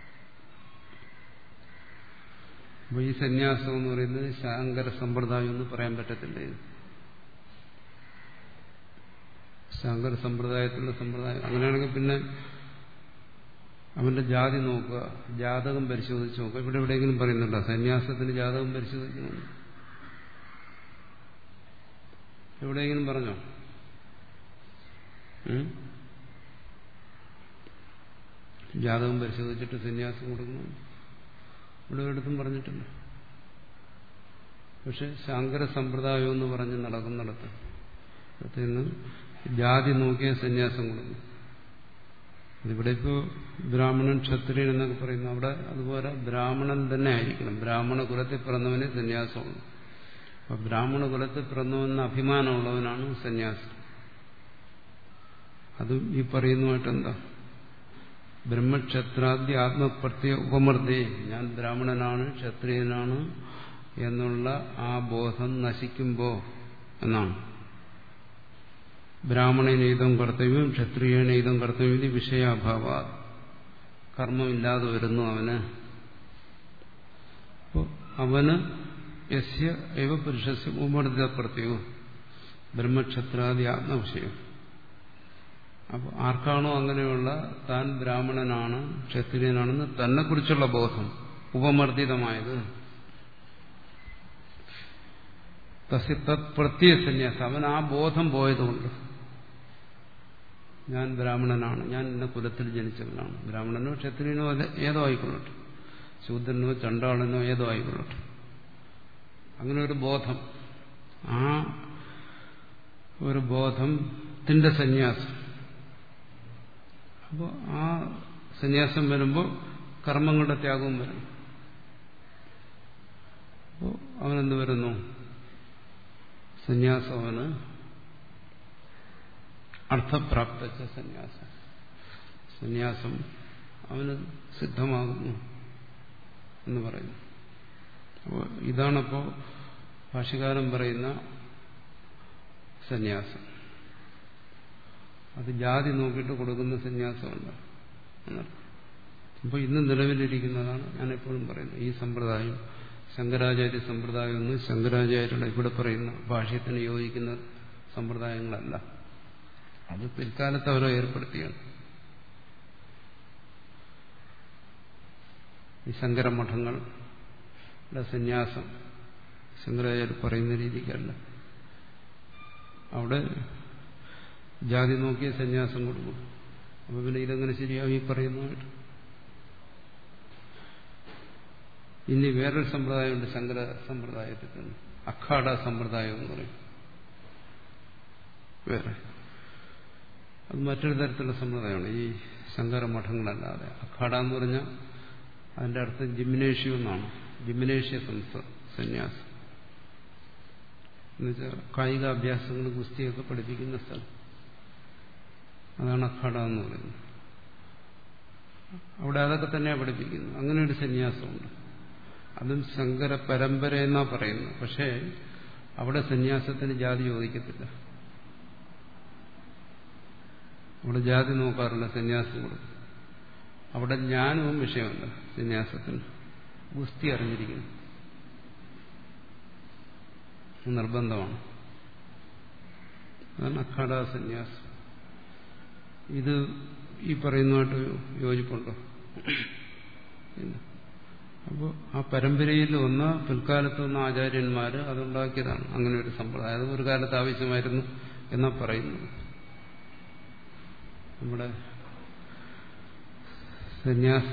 അപ്പൊ ഈ സന്യാസം എന്ന് പറയുന്നത് ശാങ്കര സമ്പ്രദായം എന്ന് പറയാൻ പറ്റത്തില്ല ഇത് ശാങ്കര സമ്പ്രദായത്തിലുള്ള സമ്പ്രദായം അങ്ങനെയാണെങ്കിൽ പിന്നെ അവന്റെ ജാതി നോക്കുക ജാതകം പരിശോധിച്ച് നോക്കുക ഇവിടെ എവിടെയെങ്കിലും പറയുന്നുണ്ടോ സന്യാസത്തിന് ജാതകം പരിശോധിക്കുന്നു എവിടെയെങ്കിലും പറഞ്ഞോ ജാതകം പരിശോധിച്ചിട്ട് സന്യാസം കൊടുക്കുന്നു ഇവിടെ ഒരിടത്തും പറഞ്ഞിട്ടില്ല പക്ഷെ ശാങ്കര സമ്പ്രദായം എന്ന് പറഞ്ഞ് നടക്കുന്നിടത്ത് നിന്ന് ജാതി നോക്കിയ സന്യാസം കൊടുക്കും ഇവിടെ ഇപ്പോൾ ബ്രാഹ്മണൻ ക്ഷത്രിയൻ എന്നൊക്കെ പറയുന്നു അവിടെ അതുപോലെ ബ്രാഹ്മണൻ തന്നെ ആയിരിക്കണം ബ്രാഹ്മണ കുലത്തിൽ പിറന്നവന് സന്യാസമുള്ളൂ അപ്പൊ ബ്രാഹ്മണ കുലത്തിൽ പിറന്നവെന്ന അഭിമാനമുള്ളവനാണ് സന്യാസം അതും ഈ പറയുന്നതായിട്ട് എന്താ ബ്രഹ്മക്ഷത്രാദ്യ ആത്മപ്രത്യ ഉപമർദ്ദേ ഞാൻ ബ്രാഹ്മണനാണ് ക്ഷത്രിയനാണ് എന്നുള്ള ആ ബോധം നശിക്കുമ്പോ എന്നാണ് ബ്രാഹ്മണനേതം കർത്തവ്യം ക്ഷത്രിയനേതം കർത്തവ്യം ഇത് വിഷയാഭാവ കർമ്മമില്ലാതെ വരുന്നു അവന് അവന് യസ്യ ഏവ പുരുഷസ്യ ഉപമർദ്ദിത പ്രത്യവും ബ്രഹ്മക്ഷത്രാദി ആത്മവിഷയം അപ്പോൾ ആർക്കാണോ അങ്ങനെയുള്ള താൻ ബ്രാഹ്മണനാണ് ക്ഷത്രിയനാണെന്ന് തന്നെ കുറിച്ചുള്ള ബോധം ഉപമർദ്ദിതമായത് തസ്യ തത് പ്രത്യേക സന്യാസം അവൻ ആ ബോധം പോയതുകൊണ്ട് ഞാൻ ബ്രാഹ്മണനാണ് ഞാൻ ഇന്ന കുലത്തിൽ ജനിച്ചവനാണ് ബ്രാഹ്മണനോ ക്ഷത്രിയനോ ഏതോ ആയിക്കൊള്ളട്ടെ ശൂദ്രനോ ചണ്ടാളനോ ഏതോ ആയിക്കൊള്ളട്ടെ അങ്ങനെ ഒരു ബോധം ആ ഒരു ബോധത്തിന്റെ സന്യാസം അപ്പോൾ ആ സന്യാസം വരുമ്പോൾ കർമ്മങ്ങളുടെ ത്യാഗവും വരും അപ്പോൾ അവനെന്ത് വരുന്നു സന്യാസം അവന് അർത്ഥപ്രാപ്ത സന്യാസം സന്യാസം അവന് സിദ്ധമാകുന്നു എന്ന് പറയുന്നു അപ്പോൾ ഇതാണപ്പോൾ ഭാഷകാരൻ പറയുന്ന സന്യാസം അത് ജാതി നോക്കിയിട്ട് കൊടുക്കുന്ന സന്യാസമുണ്ട് അപ്പോൾ ഇന്ന് നിലവിലിരിക്കുന്നതാണ് ഞാൻ എപ്പോഴും പറയുന്നത് ഈ സമ്പ്രദായം ശങ്കരാചാര്യ സമ്പ്രദായം ഒന്ന് ശങ്കരാചാര്യരുടെ ഇവിടെ പറയുന്ന ഭാഷ്യത്തിന് യോജിക്കുന്ന സമ്പ്രദായങ്ങളല്ല അത് പിൽക്കാലത്ത് അവരെ ഏർപ്പെടുത്തിയാണ് ഈ ശങ്കരമഠങ്ങളുടെ സന്യാസം ശങ്കരാചാര്യ പറയുന്ന രീതിക്കല്ല അവിടെ ജാതി നോക്കിയ സന്യാസം കൊടുക്കും അപ്പൊ പിന്നെ ഇതെങ്ങനെ ശരിയാവും ഈ പറയുന്നതായിട്ട് ഇനി വേറൊരു സമ്പ്രദായമുണ്ട് ശങ്കര സമ്പ്രദായത്തിൽ തന്നെ അഖാഡ സമ്പ്രദായം എന്ന് പറയും വേറെ അത് മറ്റൊരു തരത്തിലുള്ള സമ്പ്രദായമാണ് ഈ ശങ്കര മഠങ്ങളല്ലാതെ അഖാഡ എന്ന് പറഞ്ഞാൽ അതിന്റെ അർത്ഥം ജിംനേഷ്യം എന്നാണ് ജിംനേഷ്യ സന്യാസം എന്നുവെച്ചാൽ കായികാഭ്യാസങ്ങൾ ഗുസ്തിയൊക്കെ പഠിപ്പിക്കുന്ന സ്ഥലം അതാണ് അഖാഡ എന്ന് പറയുന്നത് അവിടെ അതൊക്കെ തന്നെയാണ് പഠിപ്പിക്കുന്നത് അങ്ങനെ ഒരു സന്യാസമുണ്ട് അതും ശങ്കര പരമ്പര എന്നാ പറയുന്നത് പക്ഷേ അവിടെ സന്യാസത്തിന് ജാതി ചോദിക്കത്തില്ല അവിടെ ജാതി നോക്കാറില്ല സന്യാസികൾ അവിടെ ജ്ഞാനവും വിഷയമല്ല സന്യാസത്തിന് ഗുസ്തി അറിഞ്ഞിരിക്കുന്നു നിർബന്ധമാണ് അതാണ് അഖാഡ സന്യാസം ഇത് ഈ പറയുന്നതായിട്ട് യോജിപ്പുണ്ടോ ഇല്ല അപ്പോൾ ആ പരമ്പരയിൽ വന്ന പിൽക്കാലത്ത് വന്ന ആചാര്യന്മാർ അതുണ്ടാക്കിയതാണ് അങ്ങനെ ഒരു സമ്പ്രദായം അത് ഒരു കാലത്ത് ആവശ്യമായിരുന്നു എന്നാ പറയുന്നത് നമ്മുടെ സന്യാസ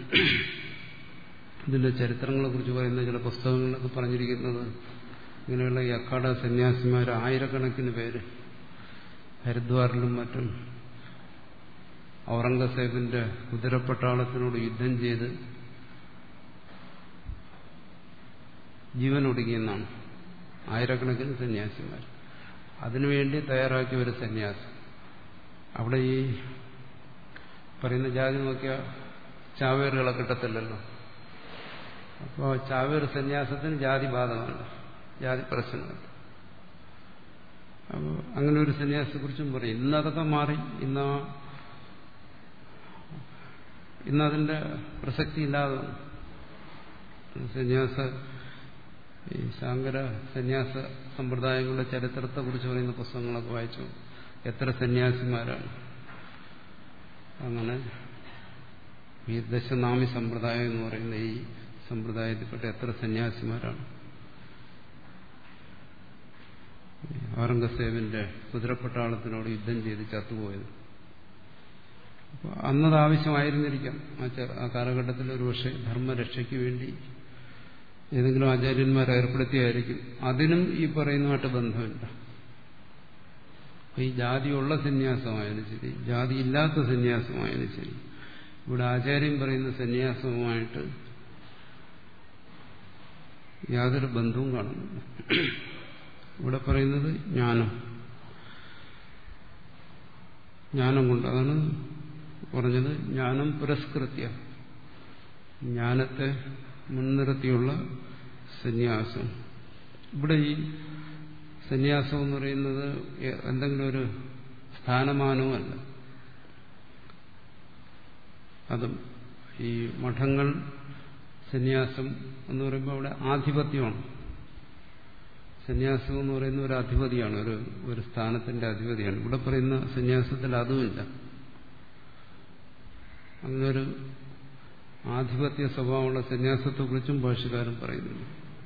ഇതിന്റെ ചരിത്രങ്ങളെ കുറിച്ച് പറയുന്ന ചില പുസ്തകങ്ങളിലൊക്കെ പറഞ്ഞിരിക്കുന്നത് ഇങ്ങനെയുള്ള ഈ അഖാഡ സന്യാസിമാർ ആയിരക്കണക്കിന് പേര് ഹരിദ്വാറിലും മറ്റും ഔറംഗസേബിന്റെ കുതിരപ്പട്ടാളത്തിനോട് യുദ്ധം ചെയ്ത് ജീവൻ ഒടുങ്ങിയെന്നാണ് ആയിരക്കണക്കിന് സന്യാസിമാർ അതിനുവേണ്ടി തയ്യാറാക്കിയ ഒരു സന്യാസം അവിടെ ഈ പറയുന്ന ജാതി നോക്കിയ ചാവേറുകളെ കിട്ടത്തില്ലല്ലോ അപ്പോൾ ചാവേർ സന്യാസത്തിന് ജാതി ബാധകമല്ല ജാതി പ്രശ്നമല്ല അപ്പോൾ അങ്ങനെ ഒരു സന്യാസത്തെക്കുറിച്ചും പറയും ഇന്ന് അതൊക്കെ മാറി ഇന്ന് ഇന്നതിന്റെ പ്രസക്തി ഇല്ലാതെ സന്യാസ ഈ ശാങ്കര സന്യാസ സമ്പ്രദായങ്ങളുടെ ചരിത്രത്തെക്കുറിച്ച് പറയുന്ന പുസ്തകങ്ങളൊക്കെ വായിച്ചു എത്ര സന്യാസിമാരാണ് അങ്ങനെ ഈ ദശനാമി സമ്പ്രദായം എന്ന് പറയുന്ന ഈ സമ്പ്രദായത്തിൽപ്പെട്ട എത്ര സന്യാസിമാരാണ് ഔറംഗസേബിന്റെ കുതിരപ്പട്ടാളത്തിനോട് യുദ്ധം ചെയ്ത് ചത്തുപോയത് അപ്പോൾ അന്നത് ആവശ്യമായിരുന്നിരിക്കാം ആ കാലഘട്ടത്തിൽ ഒരു പക്ഷേ ധർമ്മരക്ഷയ്ക്ക് വേണ്ടി ഏതെങ്കിലും ആചാര്യന്മാർ ഏർപ്പെടുത്തിയായിരിക്കും അതിനും ഈ പറയുന്നതായിട്ട് ബന്ധമില്ല ഈ ജാതിയുള്ള സന്യാസമായാലും ശരി ജാതി ഇല്ലാത്ത സന്യാസമായാലും ശരി ഇവിടെ ആചാര്യം പറയുന്ന സന്യാസവുമായിട്ട് യാതൊരു ബന്ധവും കാണുന്നില്ല ഇവിടെ പറയുന്നത് ജ്ഞാനം ജ്ഞാനം കൊണ്ട് അതാണ് പറഞ്ഞത് ജ്ഞാനം പുരസ്കൃത്യ ജ്ഞാനത്തെ മുൻനിർത്തിയുള്ള സന്യാസം ഇവിടെ ഈ സന്യാസം എന്ന് പറയുന്നത് എന്തെങ്കിലും ഒരു സ്ഥാനമാനവുമല്ല അതും ഈ മഠങ്ങൾ സന്യാസം എന്ന് പറയുമ്പോൾ അവിടെ ആധിപത്യമാണ് സന്യാസം എന്ന് പറയുന്ന ഒരു അധിപതിയാണ് ഒരു ഒരു സ്ഥാനത്തിന്റെ അധിപതിയാണ് ഇവിടെ പറയുന്ന സന്യാസത്തിൽ അതുമില്ല അങ്ങനൊരു ആധിപത്യ സ്വഭാവമുള്ള സന്യാസത്തെക്കുറിച്ചും ഭാഷകാരൻ പറയുന്നുണ്ട്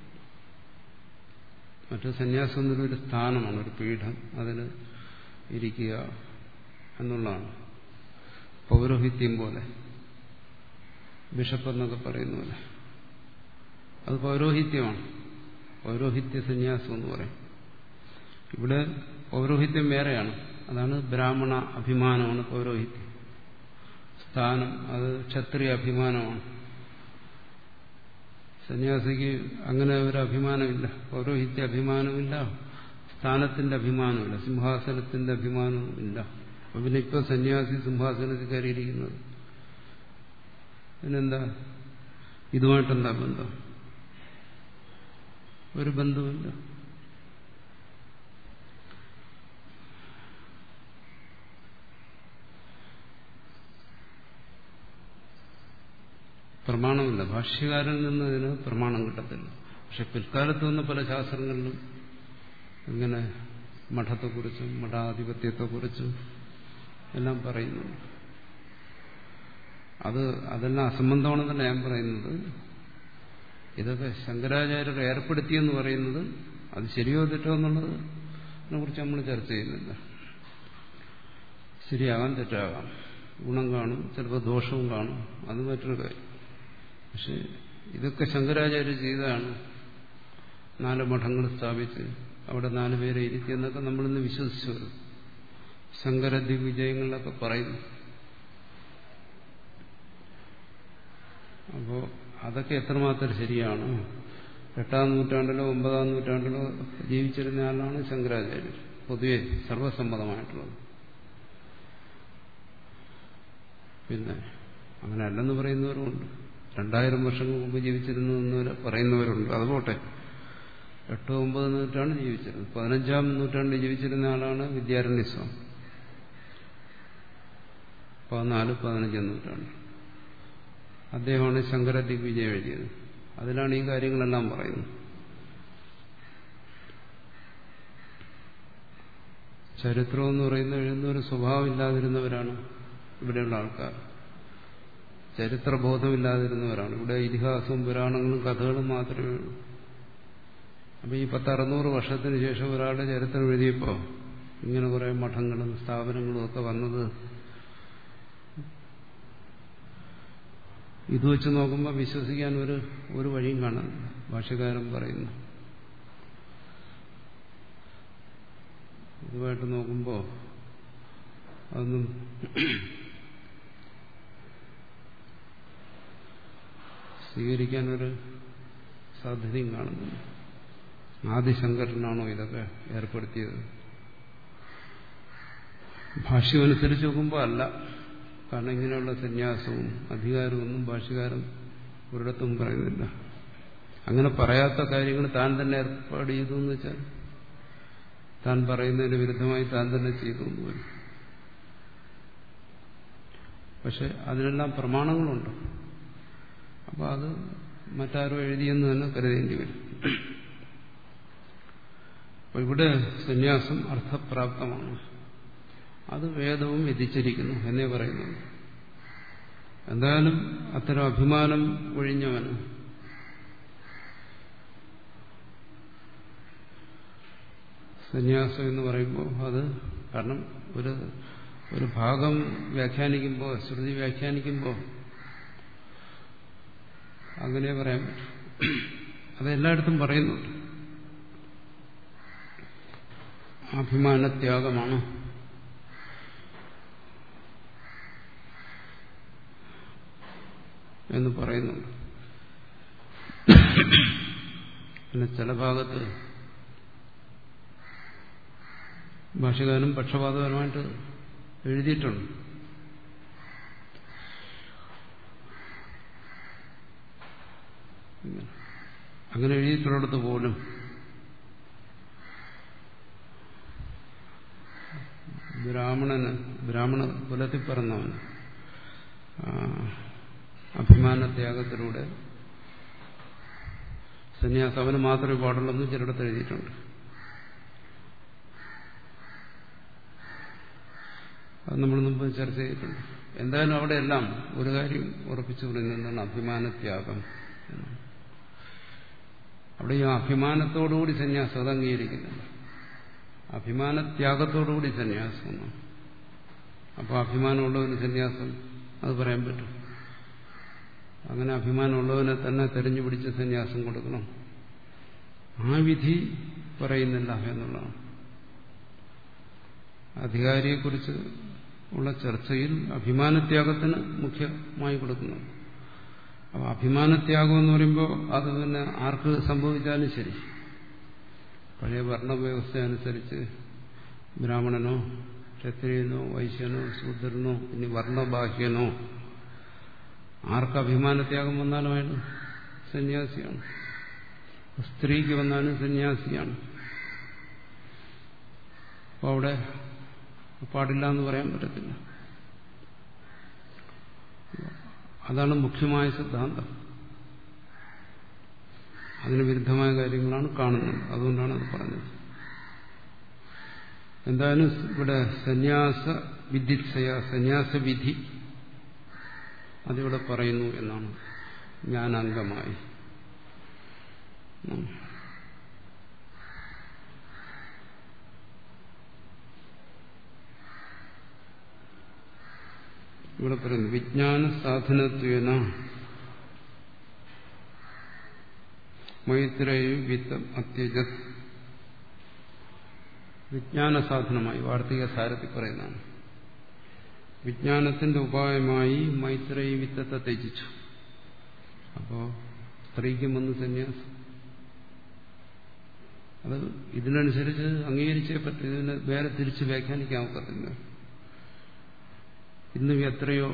മറ്റു സന്യാസം എന്നൊരു സ്ഥാനമാണ് ഒരു പീഠം അതിൽ ഇരിക്കുക എന്നുള്ളതാണ് പൗരോഹിത്യം പോലെ ബിഷപ്പ് എന്നൊക്കെ പറയുന്ന പോലെ അത് പൗരോഹിത്യമാണ് പൗരോഹിത്യ സന്യാസം എന്ന് പറയും ഇവിടെ പൗരോഹിത്യം വേറെയാണ് അതാണ് ബ്രാഹ്മണ അഭിമാനമാണ് പൗരോഹിത്യം സ്ഥാനം അത് ക്ഷത്രിയ അഭിമാനമാണ് സന്യാസിക്ക് അങ്ങനെ ഒരു അഭിമാനമില്ല പൗരോഹിത്യ അഭിമാനമില്ല സ്ഥാനത്തിന്റെ അഭിമാനമില്ല സിംഹാസനത്തിന്റെ അഭിമാനവും ഇല്ല അപ്പൊ പിന്നെ ഇപ്പൊ സന്യാസി സിംഹാസനത്തിൽ കയറിയിരിക്കുന്നത് പിന്നെന്താ ഇതുമായിട്ടെന്താ ബന്ധം ഒരു ബന്ധവുമില്ല പ്രമാണമില്ല ഭാഷ്യകാരൻ നിന്ന് ഇതിന് പ്രമാണം കിട്ടത്തില്ല പക്ഷെ പിൽക്കാലത്ത് വന്ന പല ശാസ്ത്രങ്ങളിലും ഇങ്ങനെ മഠത്തെക്കുറിച്ചും മഠാധിപത്യത്തെക്കുറിച്ചും എല്ലാം പറയുന്നുണ്ട് അത് അതെല്ലാം അസംബന്ധമാണെന്നല്ല ഞാൻ പറയുന്നത് ഇതൊക്കെ ശങ്കരാചാര്യർ ഏർപ്പെടുത്തിയെന്ന് പറയുന്നത് അത് ശരിയോ തെറ്റോ എന്നുള്ളത് കുറിച്ച് നമ്മൾ ചർച്ച ചെയ്യുന്നില്ല ശരിയാകാം തെറ്റാകാം ഗുണം കാണും ചിലപ്പോൾ ദോഷവും കാണും അത് മറ്റൊരു കാര്യം പക്ഷെ ഇതൊക്കെ ശങ്കരാചാര്യ ചെയ്തതാണ് നാല് മഠങ്ങൾ സ്ഥാപിച്ച് അവിടെ നാല് പേരെ ഇരുത്തി എന്നൊക്കെ നമ്മളിന്ന് വിശ്വസിച്ചു വരും ശങ്കര ദിഗ്വിജയങ്ങളിലൊക്കെ പറയുന്നു അപ്പോൾ അതൊക്കെ എത്രമാത്രം ശരിയാണ് എട്ടാം നൂറ്റാണ്ടിലോ ഒമ്പതാം നൂറ്റാണ്ടിലോ ജീവിച്ചിരുന്ന ആളാണ് ശങ്കരാചാര്യർ പൊതുവെ സർവസമ്മതമായിട്ടുള്ളത് പിന്നെ അങ്ങനെ അല്ലെന്ന് പറയുന്നവരുമുണ്ട് രണ്ടായിരം വർഷങ്ങൾക്ക് മുമ്പ് ജീവിച്ചിരുന്നു എന്ന് പറയുന്നവരുണ്ട് അത് പോട്ടെ എട്ടോ ഒമ്പത് നൂറ്റാണ്ട് ജീവിച്ചിരുന്നത് പതിനഞ്ചാം നൂറ്റാണ്ടിൽ ജീവിച്ചിരുന്ന ആളാണ് വിദ്യാരണ്യസ്വാമി പതിനാല് പതിനഞ്ചാം നൂറ്റാണ്ട് അദ്ദേഹമാണ് ശങ്കര ദിഗ്വിജയം എഴുതിയത് അതിലാണ് ഈ കാര്യങ്ങളെല്ലാം പറയുന്നത് ചരിത്രം എന്ന് പറയുന്ന എഴുതുന്ന ഒരു സ്വഭാവം ഇല്ലാതിരുന്നവരാണ് ഇവിടെയുള്ള ആൾക്കാർ ചരിത്രബോധമില്ലാതിരുന്നവരാണ് ഇവിടെ ഇതിഹാസവും പുരാണങ്ങളും കഥകളും മാത്രമേ ഉള്ളൂ അപ്പൊ ഈ പത്തറുന്നൂറ് വർഷത്തിന് ശേഷം ഒരാളുടെ ചരിത്രം എഴുതിയപ്പോൾ ഇങ്ങനെ കുറെ മഠങ്ങളും സ്ഥാപനങ്ങളും ഒക്കെ വന്നത് ഇത് വെച്ച് നോക്കുമ്പോൾ വിശ്വസിക്കാൻ ഒരു ഒരു വഴിയും കാണുന്നില്ല ഭാഷകാരൻ പറയുന്നു ഇതുമായിട്ട് നോക്കുമ്പോൾ അതൊന്നും സ്വീകരിക്കാനൊരു സാധ്യതയും കാണുന്നില്ല ആദിശങ്കരനാണോ ഇതൊക്കെ ഏർപ്പെടുത്തിയത് ഭാഷ്യമനുസരിച്ച് നോക്കുമ്പോൾ അല്ല കാരണം ഇങ്ങനെയുള്ള സന്യാസവും അധികാരവും ഒന്നും ഭാഷകാരൻ ഒരിടത്തും പറയുന്നില്ല അങ്ങനെ പറയാത്ത കാര്യങ്ങൾ താൻ തന്നെ ഏർപ്പാട് ചെയ്തു എന്ന് വെച്ചാൽ താൻ പറയുന്നതിന് വിരുദ്ധമായി താൻ തന്നെ ചെയ്തു എന്ന് വരും പക്ഷെ അതിനെല്ലാം പ്രമാണങ്ങളുണ്ട് അപ്പോൾ അത് മറ്റാരോ എഴുതിയെന്ന് തന്നെ കരുതേണ്ടി വരും അപ്പോൾ ഇവിടെ സന്യാസം അർത്ഥപ്രാപ്തമാണ് അത് വേദവും വിധിച്ചിരിക്കുന്നു എന്നേ പറയുന്നുള്ളൂ എന്തായാലും അത്തരം അഭിമാനം ഒഴിഞ്ഞവന് സന്യാസം എന്ന് പറയുമ്പോൾ അത് കാരണം ഒരു ഒരു ഭാഗം വ്യാഖ്യാനിക്കുമ്പോൾ ശ്രുതി വ്യാഖ്യാനിക്കുമ്പോൾ അങ്ങനെ പറയാൻ പറ്റും അതെല്ലായിടത്തും പറയുന്നുണ്ട് അഭിമാനത്യാഗമാണ് എന്ന് പറയുന്നുണ്ട് പിന്നെ ചില ഭാഗത്ത് ഭാഷകാരനും പക്ഷപാതപരമായിട്ട് എഴുതിയിട്ടുണ്ട് അങ്ങനെ എഴുതിയിട്ടുള്ളിടത്ത് പോലും ബ്രാഹ്മണന് ബ്രാഹ്മണ കുലത്തിൽ പറഞ്ഞവന് അഭിമാനത്യാഗത്തിലൂടെ സന്യാസം അവന് മാത്രമേ പാടുള്ളൂ ചിലയിടത്ത് എഴുതിയിട്ടുണ്ട് അത് നമ്മൾ മുമ്പ് ചർച്ച ചെയ്തിട്ടുണ്ട് എന്തായാലും അവിടെയെല്ലാം ഒരു കാര്യം ഉറപ്പിച്ചു പറയുന്നതാണ് അഭിമാനത്യാഗം എന്നാണ് അവിടെ ഈ അഭിമാനത്തോടുകൂടി സന്യാസം അത് അംഗീകരിക്കുന്നില്ല അഭിമാനത്യാഗത്തോടുകൂടി സന്യാസം എന്നാണ് അപ്പോൾ അഭിമാനമുള്ളവന് സന്യാസം അത് പറയാൻ പറ്റും അങ്ങനെ അഭിമാനമുള്ളവനെ തന്നെ തെരഞ്ഞുപിടിച്ച് സന്യാസം കൊടുക്കണം ആ വിധി പറയുന്നില്ല എന്നുള്ളതാണ് അധികാരിയെക്കുറിച്ച് ഉള്ള ചർച്ചയിൽ അഭിമാനത്യാഗത്തിന് മുഖ്യമായി കൊടുക്കുന്നു അപ്പോൾ അഭിമാനത്യാഗം എന്ന് പറയുമ്പോൾ അത് പിന്നെ ആർക്ക് സംഭവിച്ചാലും ശരി പഴയ വർണ്ണവ്യവസ്ഥ അനുസരിച്ച് ബ്രാഹ്മണനോ ക്ഷത്രിയനോ വൈശ്യനോ ശൂദ്രനോ ഇനി വർണ്ണബാഹ്യനോ ആർക്ക് അഭിമാനത്യാഗം വന്നാലും അയാൾ സന്യാസിയാണ് സ്ത്രീക്ക് വന്നാലും സന്യാസിയാണ് അപ്പോൾ അവിടെ പാടില്ല എന്ന് പറയാൻ പറ്റത്തില്ല അതാണ് മുഖ്യമായ സിദ്ധാന്തം അതിന് വിരുദ്ധമായ കാര്യങ്ങളാണ് കാണുന്നത് അതുകൊണ്ടാണ് അത് പറഞ്ഞത് എന്തായാലും ഇവിടെ സന്യാസ വിദ്യുത്സയ സന്യാസവിധി അതിവിടെ പറയുന്നു എന്നാണ് ജ്ഞാനാംഗമായി ഇവിടെ പറയുന്നു വിജ്ഞാന സാധനത്വേന മൈത്രേയും വിത്തം അത്യജത് വിജ്ഞാന സാധനമായി വാർത്തിക സാരത്തിൽ പറയുന്നതാണ് വിജ്ഞാനത്തിന്റെ ഉപായമായി മൈത്രേയി വിത്തത്തെ ത്യജിച്ചു അപ്പോ സ്ത്രീക്കും വന്ന് സന്യാസം അത് ഇതിനനുസരിച്ച് അംഗീകരിച്ചേ പറ്റും ഇതിന് വേറെ തിരിച്ച് വ്യാഖ്യാനിക്കാൻ ഒക്കത്തില്ല ഇന്നും എത്രയോ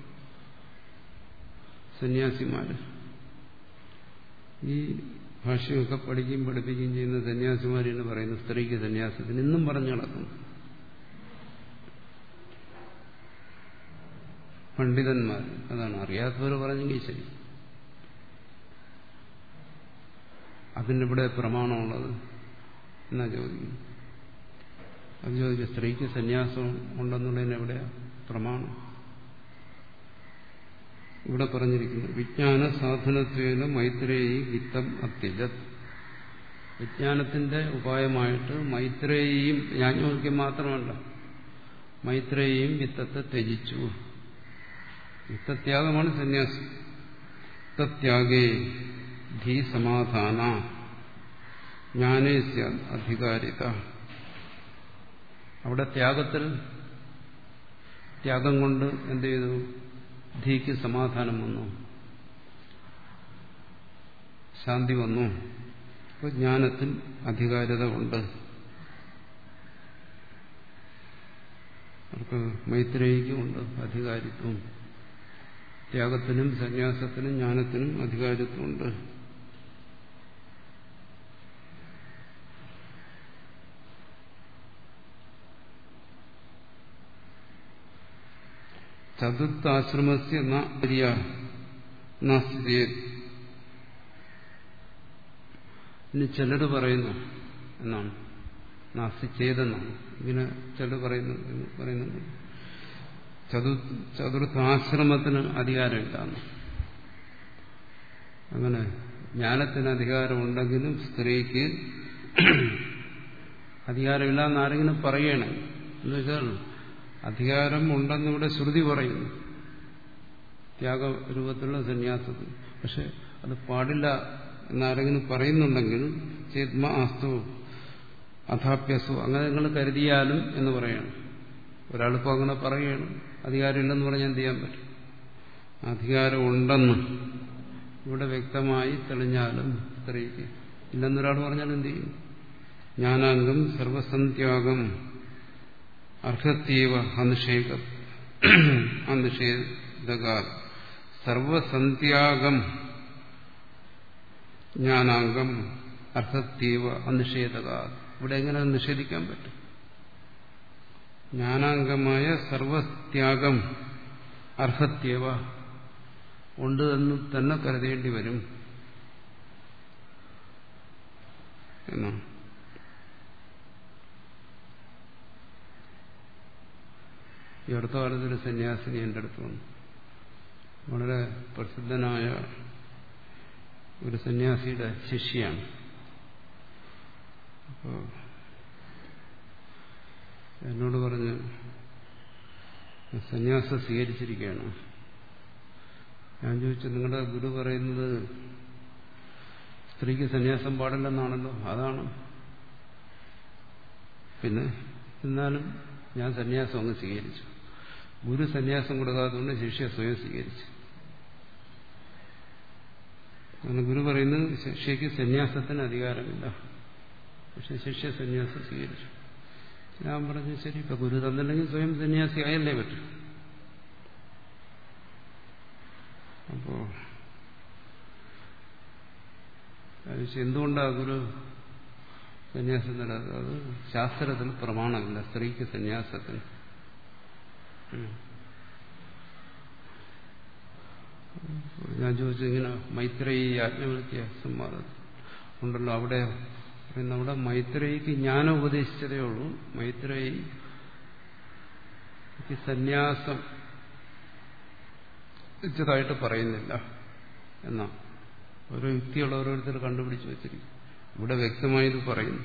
സന്യാസിമാര് ഈ ഭാഷയൊക്കെ പഠിക്കുകയും പഠിപ്പിക്കുകയും ചെയ്യുന്ന സന്യാസിമാർ എന്ന് പറയുന്ന സ്ത്രീക്ക് സന്യാസത്തിന് ഇന്നും പറഞ്ഞു നടക്കുന്നു പണ്ഡിതന്മാർ അതാണ് അറിയാത്തവർ പറഞ്ഞെങ്കിൽ ശരി അതിനിവിടെ പ്രമാണമുള്ളത് എന്നാ ചോദിക്കുന്നു അത് ചോദിക്കും സ്ത്രീക്ക് സന്യാസം ഉണ്ടെന്നുള്ളതിന് എവിടെയാ പ്രമാണം ഇവിടെ പറഞ്ഞിരിക്കുന്നു വിജ്ഞാന സാധനത്വേന മൈത്രേയി വിത്തം അത്യജത് വിജ്ഞാനത്തിന്റെ ഉപായമായിട്ട് മൈത്രേയിയും യാജ്ഞവൽക്യം മാത്രമല്ല മൈത്രേയിയും വിത്തത്തെ ത്യജിച്ചു വിത്തത്യാഗമാണ് സന്യാസം വിത്തത്യാഗേ ധീ സമാധാന ജ്ഞാനേസ്യ അധികാരിത അവിടെ ത്യാഗത്തിൽ ത്യാഗം കൊണ്ട് എന്ത് ചെയ്തു ധീക്ക് സമാധാനം വന്നു ശാന്തി വന്നു അപ്പോൾ ജ്ഞാനത്തിൽ അധികാരത ഉണ്ട് അവർക്ക് മൈത്രേയിക്കുമുണ്ട് അധികാരിത്വം ത്യാഗത്തിനും സന്യാസത്തിനും ജ്ഞാനത്തിനും അധികാരിത്വമുണ്ട് ചതുർത്ഥാശ്രമസ്യ നാസ്തി ഇനി ചിലർ പറയുന്നു എന്നാണ് നാസ്തി ചെയ്തെന്നാണ് ഇങ്ങനെ ചിലർ പറയുന്നു പറയുന്നുണ്ട് ചതു ചതുർത്ഥാശ്രമത്തിന് അധികാരമില്ലാന്ന് അങ്ങനെ ജ്ഞാനത്തിന് അധികാരമുണ്ടെങ്കിലും സ്ത്രീക്ക് അധികാരമില്ല എന്ന് ആരെങ്കിലും പറയണം എന്ന് വെച്ചാൽ അധികാരം ഉണ്ടെന്നിവിടെ ശ്രുതി പറയുന്നു ത്യാഗ രൂപത്തിലുള്ള സന്യാസത്തിൽ പക്ഷെ അത് പാടില്ല എന്നാരെങ്കിലും പറയുന്നുണ്ടെങ്കിൽ ചേത്മ ആസ്തു അഥാപ്യസു അങ്ങനെ നിങ്ങൾ കരുതിയാലും എന്ന് പറയണം ഒരാളിപ്പോൾ അങ്ങനെ പറയുകയാണ് അധികാരമില്ലെന്ന് പറഞ്ഞാൽ എന്ത് ചെയ്യാൻ പറ്റും അധികാരം ഉണ്ടെന്ന് ഇവിടെ വ്യക്തമായി തെളിഞ്ഞാലും സ്ത്രീക്ക് ഇല്ലെന്നൊരാൾ പറഞ്ഞാൽ എന്ത് ചെയ്യും ജ്ഞാനാംഗം സർവസന്ത്യാഗം അർഹത്തീവ അനിഷേക അനിഷേധക സർവസന്ത്യാഗം ജ്ഞാനാംഗം അർഹത്തീവ അനിഷേധക ഇവിടെ എങ്ങനെ നിഷേധിക്കാൻ പറ്റും ജ്ഞാനാംഗമായ സർവത്യാഗം അർഹത്യവ ഉണ്ട് എന്ന് തന്നെ കരുതേണ്ടി വരും എന്നാണ് ഈ അടുത്ത കാലത്ത് ഒരു സന്യാസിനി എൻ്റെ അടുത്ത് വന്നു വളരെ പ്രസിദ്ധനായ ഒരു സന്യാസിയുടെ ശിഷ്യാണ് അപ്പോൾ എന്നോട് പറഞ്ഞ് സന്യാസം സ്വീകരിച്ചിരിക്കുകയാണ് ഞാൻ ചോദിച്ചു നിങ്ങളുടെ ഗുരു പറയുന്നത് സ്ത്രീക്ക് സന്യാസം പാടില്ലെന്നാണല്ലോ അതാണ് പിന്നെ എന്നാലും ഞാൻ സന്യാസം അങ്ങ് സ്വീകരിച്ചു ഗുരു സന്യാസം കൊടുക്കാത്തതുകൊണ്ട് ശിഷ്യ സ്വയം സ്വീകരിച്ചു അങ്ങനെ ഗുരു പറയുന്നത് ശിഷ്യയ്ക്ക് സന്യാസത്തിന് അധികാരമില്ല പക്ഷെ ശിഷ്യ സന്യാസം സ്വീകരിച്ചു ഞാൻ പറഞ്ഞു ശരി ഇപ്പൊ ഗുരു തന്നില്ലെങ്കിൽ സ്വയം സന്യാസി ആയല്ലേ പറ്റൂ അപ്പോ എന്തുകൊണ്ടാ ഗുരു സന്യാസം തരാത്തത് അത് ശാസ്ത്രത്തിൽ പ്രമാണമില്ല സ്ത്രീക്ക് സന്യാസത്തിന് ഞാൻ ചോദിച്ചു ഇങ്ങനെ മൈത്രേയി ആത്മവൃത്തിയ സംവാദം ഉണ്ടല്ലോ അവിടെ നമ്മുടെ മൈത്രേയിക്ക് ജ്ഞാനം ഉപദേശിച്ചതേ ഉള്ളൂ മൈത്രേയി സന്യാസം ായിട്ട് പറയുന്നില്ല എന്നാ ഓരോ യുക്തിയുള്ള ഓരോരുത്തർ കണ്ടുപിടിച്ചു വെച്ചിരിക്കും ഇവിടെ വ്യക്തമായി ഇത് പറയുന്നു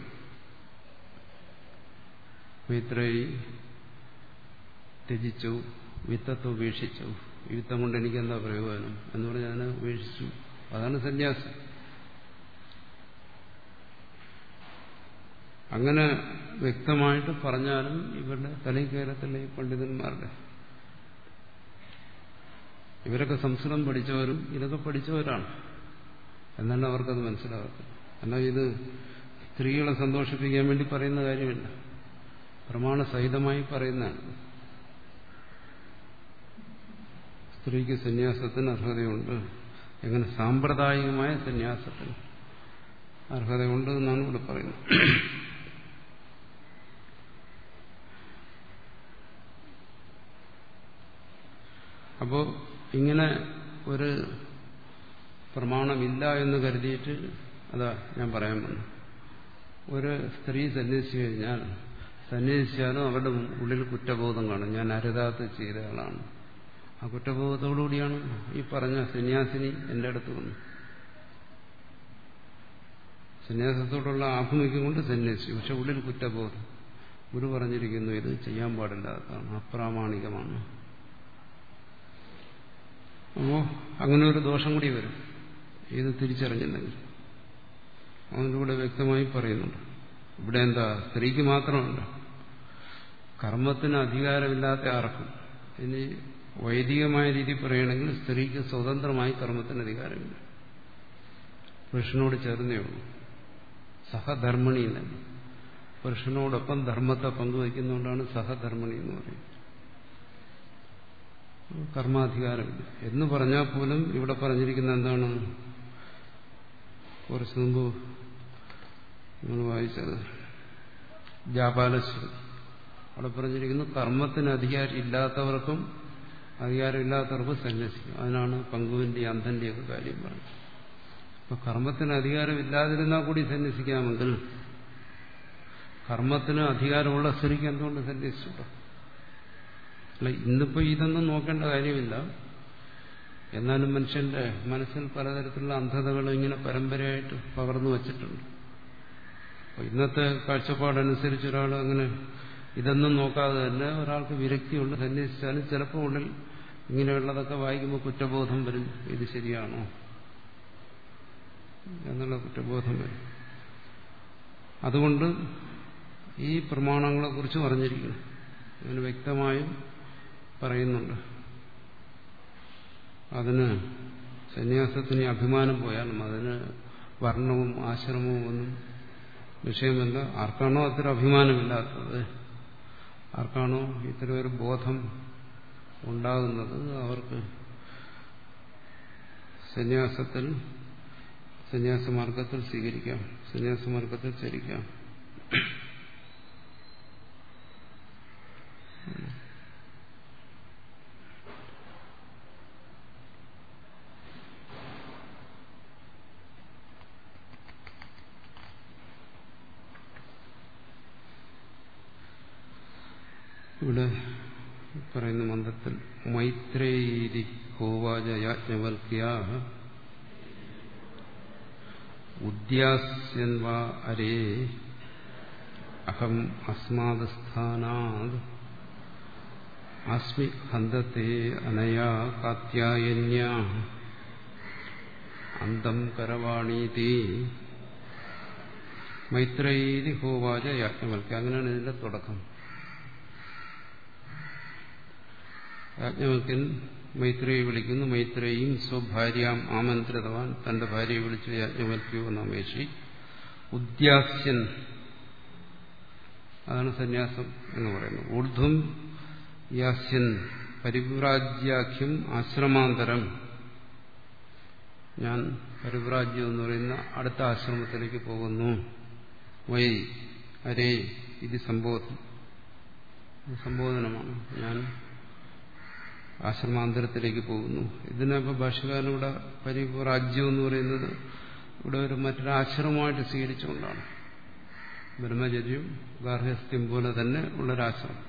മൈത്രേയി ത്യജിച്ചു വിത്തത്തെ ഉപേക്ഷിച്ചു ഈ വിത്തം കൊണ്ട് എനിക്ക് എന്താ പ്രയോജനം എന്ന് പറഞ്ഞ് ഞാൻ ഉപേക്ഷിച്ചു അതാണ് സന്യാസം അങ്ങനെ വ്യക്തമായിട്ട് പറഞ്ഞാലും ഇവരുടെ തലീകേരത്തിലെ പണ്ഡിതന്മാരുടെ ഇവരൊക്കെ സംസ്കൃതം പഠിച്ചവരും ഇതൊക്കെ പഠിച്ചവരാണ് എന്നാലും അവർക്കത് മനസ്സിലാകത്തില്ല എന്നാൽ ഇത് സ്ത്രീകളെ സന്തോഷിപ്പിക്കാൻ വേണ്ടി പറയുന്ന കാര്യമില്ല പ്രമാണസഹിതമായി പറയുന്നതാണ് സ്ത്രീക്ക് സന്യാസത്തിന് അർഹതയുണ്ട് എങ്ങനെ സാമ്പ്രദായികമായ സന്യാസത്തിന് അർഹതയുണ്ട് എന്നാണ് ഇവിടെ പറയുന്നത് അപ്പോ ഇങ്ങനെ ഒരു പ്രമാണമില്ല എന്ന് കരുതിയിട്ട് അതാ ഞാൻ പറയാൻ വന്നു ഒരു സ്ത്രീ സന്യസിച്ചു കഴിഞ്ഞാൽ സന്യസിച്ചാലും അവരുടെ ഉള്ളിൽ കുറ്റബോധം കാണും ഞാൻ അരുതാത്ത ചെയ്ത ആളാണ് ആ കുറ്റബോധത്തോടുകൂടിയാണ് ഈ പറഞ്ഞ സന്യാസിനി എൻ്റെ അടുത്ത് വന്നു സന്യാസത്തോടുള്ള ആഭിമുഖ്യം കൊണ്ട് സന്യസിച്ചു പക്ഷെ ഉള്ളിൽ കുറ്റബോധം ഗുരു പറഞ്ഞിരിക്കുന്നു ഇത് ചെയ്യാൻ പാടില്ലാത്തതാണ് അപ്രാമാണികമാണ് അപ്പോ അങ്ങനെ ഒരു ദോഷം കൂടി വരും ഇത് തിരിച്ചറിഞ്ഞില്ലെങ്കിൽ അതിലൂടെ വ്യക്തമായി പറയുന്നുണ്ട് ഇവിടെ എന്താ സ്ത്രീക്ക് മാത്രമല്ല കർമ്മത്തിന് അധികാരമില്ലാത്ത ആർക്കും ഇനി വൈദികമായ രീതി പറയുകയാണെങ്കിൽ സ്ത്രീക്ക് സ്വതന്ത്രമായി കർമ്മത്തിന് അധികാരമില്ല പുരുഷനോട് ചേർന്നേ ഉള്ളൂ സഹധർമ്മിണി തന്നെ പുരുഷനോടൊപ്പം ധർമ്മത്തെ പങ്കുവയ്ക്കുന്നതുകൊണ്ടാണ് സഹധർമ്മിണി എന്ന് പറയുന്നത് കർമാധികാരമില്ല എന്ന് പറഞ്ഞാൽ പോലും ഇവിടെ പറഞ്ഞിരിക്കുന്ന എന്താണ് കുറച്ച് മുമ്പ് നമ്മൾ വായിച്ചത് ജാപാലശ്വരി അവിടെ പറഞ്ഞിരിക്കുന്നു കർമ്മത്തിന് അധികാരം ഇല്ലാത്തവർക്കും അധികാരമില്ലാത്തവർക്കും സന്യസിക്കും അതിനാണ് പങ്കുവിന്റെ അന്ധന്റെയൊക്കെ കാര്യം പറഞ്ഞത് അപ്പൊ കർമ്മത്തിന് അധികാരം ഇല്ലാതിരുന്നാൽ കൂടി സന്യസിക്കാമെങ്കിൽ കർമ്മത്തിന് അധികാരമുള്ള സ്ത്രീക്ക് എന്തുകൊണ്ട് സന്യസിച്ചുണ്ടോ അല്ല ഇന്നിപ്പോ ഇതൊന്നും നോക്കേണ്ട കാര്യമില്ല എന്നാലും മനുഷ്യന്റെ മനസ്സിൽ പലതരത്തിലുള്ള അന്ധതകൾ ഇങ്ങനെ പരമ്പരയായിട്ട് പകർന്നു വച്ചിട്ടുണ്ട് അപ്പൊ ഇന്നത്തെ കാഴ്ചപ്പാടനുസരിച്ച് ഒരാൾ അങ്ങനെ ഇതൊന്നും നോക്കാതെ തന്നെ ഒരാൾക്ക് വിരക്തിയുണ്ട് സന്യസിച്ചാലും ചിലപ്പോൾ ഉള്ളിൽ ഇങ്ങനെയുള്ളതൊക്കെ വായിക്കുമ്പോൾ കുറ്റബോധം വരും ഇത് ശരിയാണോ എന്നുള്ള കുറ്റബോധം വരും അതുകൊണ്ട് ഈ പ്രമാണങ്ങളെ കുറിച്ച് പറഞ്ഞിരിക്കുന്നു അതിന് വ്യക്തമായും പറയുന്നുണ്ട് അതിന് സന്യാസത്തിന് അഭിമാനം പോയാലും അതിന് വർണ്ണവും ആശ്രമവും ഒന്നും വിഷയമല്ല ആർക്കാണോ അത്തരം അഭിമാനമില്ലാത്തത് ആർക്കാണോ ഇത്തരം ഒരു ബോധം ഉണ്ടാകുന്നത് അവർക്ക് സന്യാസത്തിൽ സന്യാസമാർഗത്തിൽ സ്വീകരിക്കാം സന്യാസമാർഗത്തിൽ ചരിക്കാം ഇവിടെ പറയുന്ന മന്ത്രത്തിൽ മൈത്രേരി ഹോവാച യാജ്ഞവൽക്യ ഉദ്യാസ്യൻ വാ അരേ അഹം അസ്മാദസ്ഥാനാത് അസ്മി ഹന്തത്തെ അനയാ കാത്യായന്യ അന്തം കരവാണീതി മൈത്രേരി ഹോവാച യാജ്ഞവൽക്യ അങ്ങനെയാണ് ഇതിന്റെ തുടക്കം യാജ്ഞവൽക്കൻ മൈത്രേയെ വിളിക്കുന്നു മൈത്രേയും സ്വഭാര്യാം ആമന്ത്രിതവാൻ തന്റെ ഭാര്യയെ വിളിച്ചു യാജ്ഞവൽക്കയോ നമേഷി ഉദ്യാസ്യൻ അതാണ് സന്യാസം എന്ന് പറയുന്നത് ഊർധ്വം യാസ്യൻ പരിവ്രാജ്യാഖ്യം ആശ്രമാന്തരം ഞാൻ പരിവ്രാജ്യം എന്ന് പറയുന്ന അടുത്ത ആശ്രമത്തിലേക്ക് പോകുന്നു വൈ അരേ ഇത് സംബോധനം സംബോധനമാണ് ഞാൻ ആശ്രമാന്തരത്തിലേക്ക് പോകുന്നു ഇതിനപ്പോൾ ഭാഷകാരനിവിടെ പരിവ്രാജ്യം എന്ന് പറയുന്നത് ഇവിടെ ഒരു മറ്റൊരു ആശ്രമമായിട്ട് സ്വീകരിച്ചുകൊണ്ടാണ് ബ്രഹ്മചര്യം ഗാർഹസ്ഥ്യം പോലെ തന്നെ ഉള്ളൊരാശ്രമം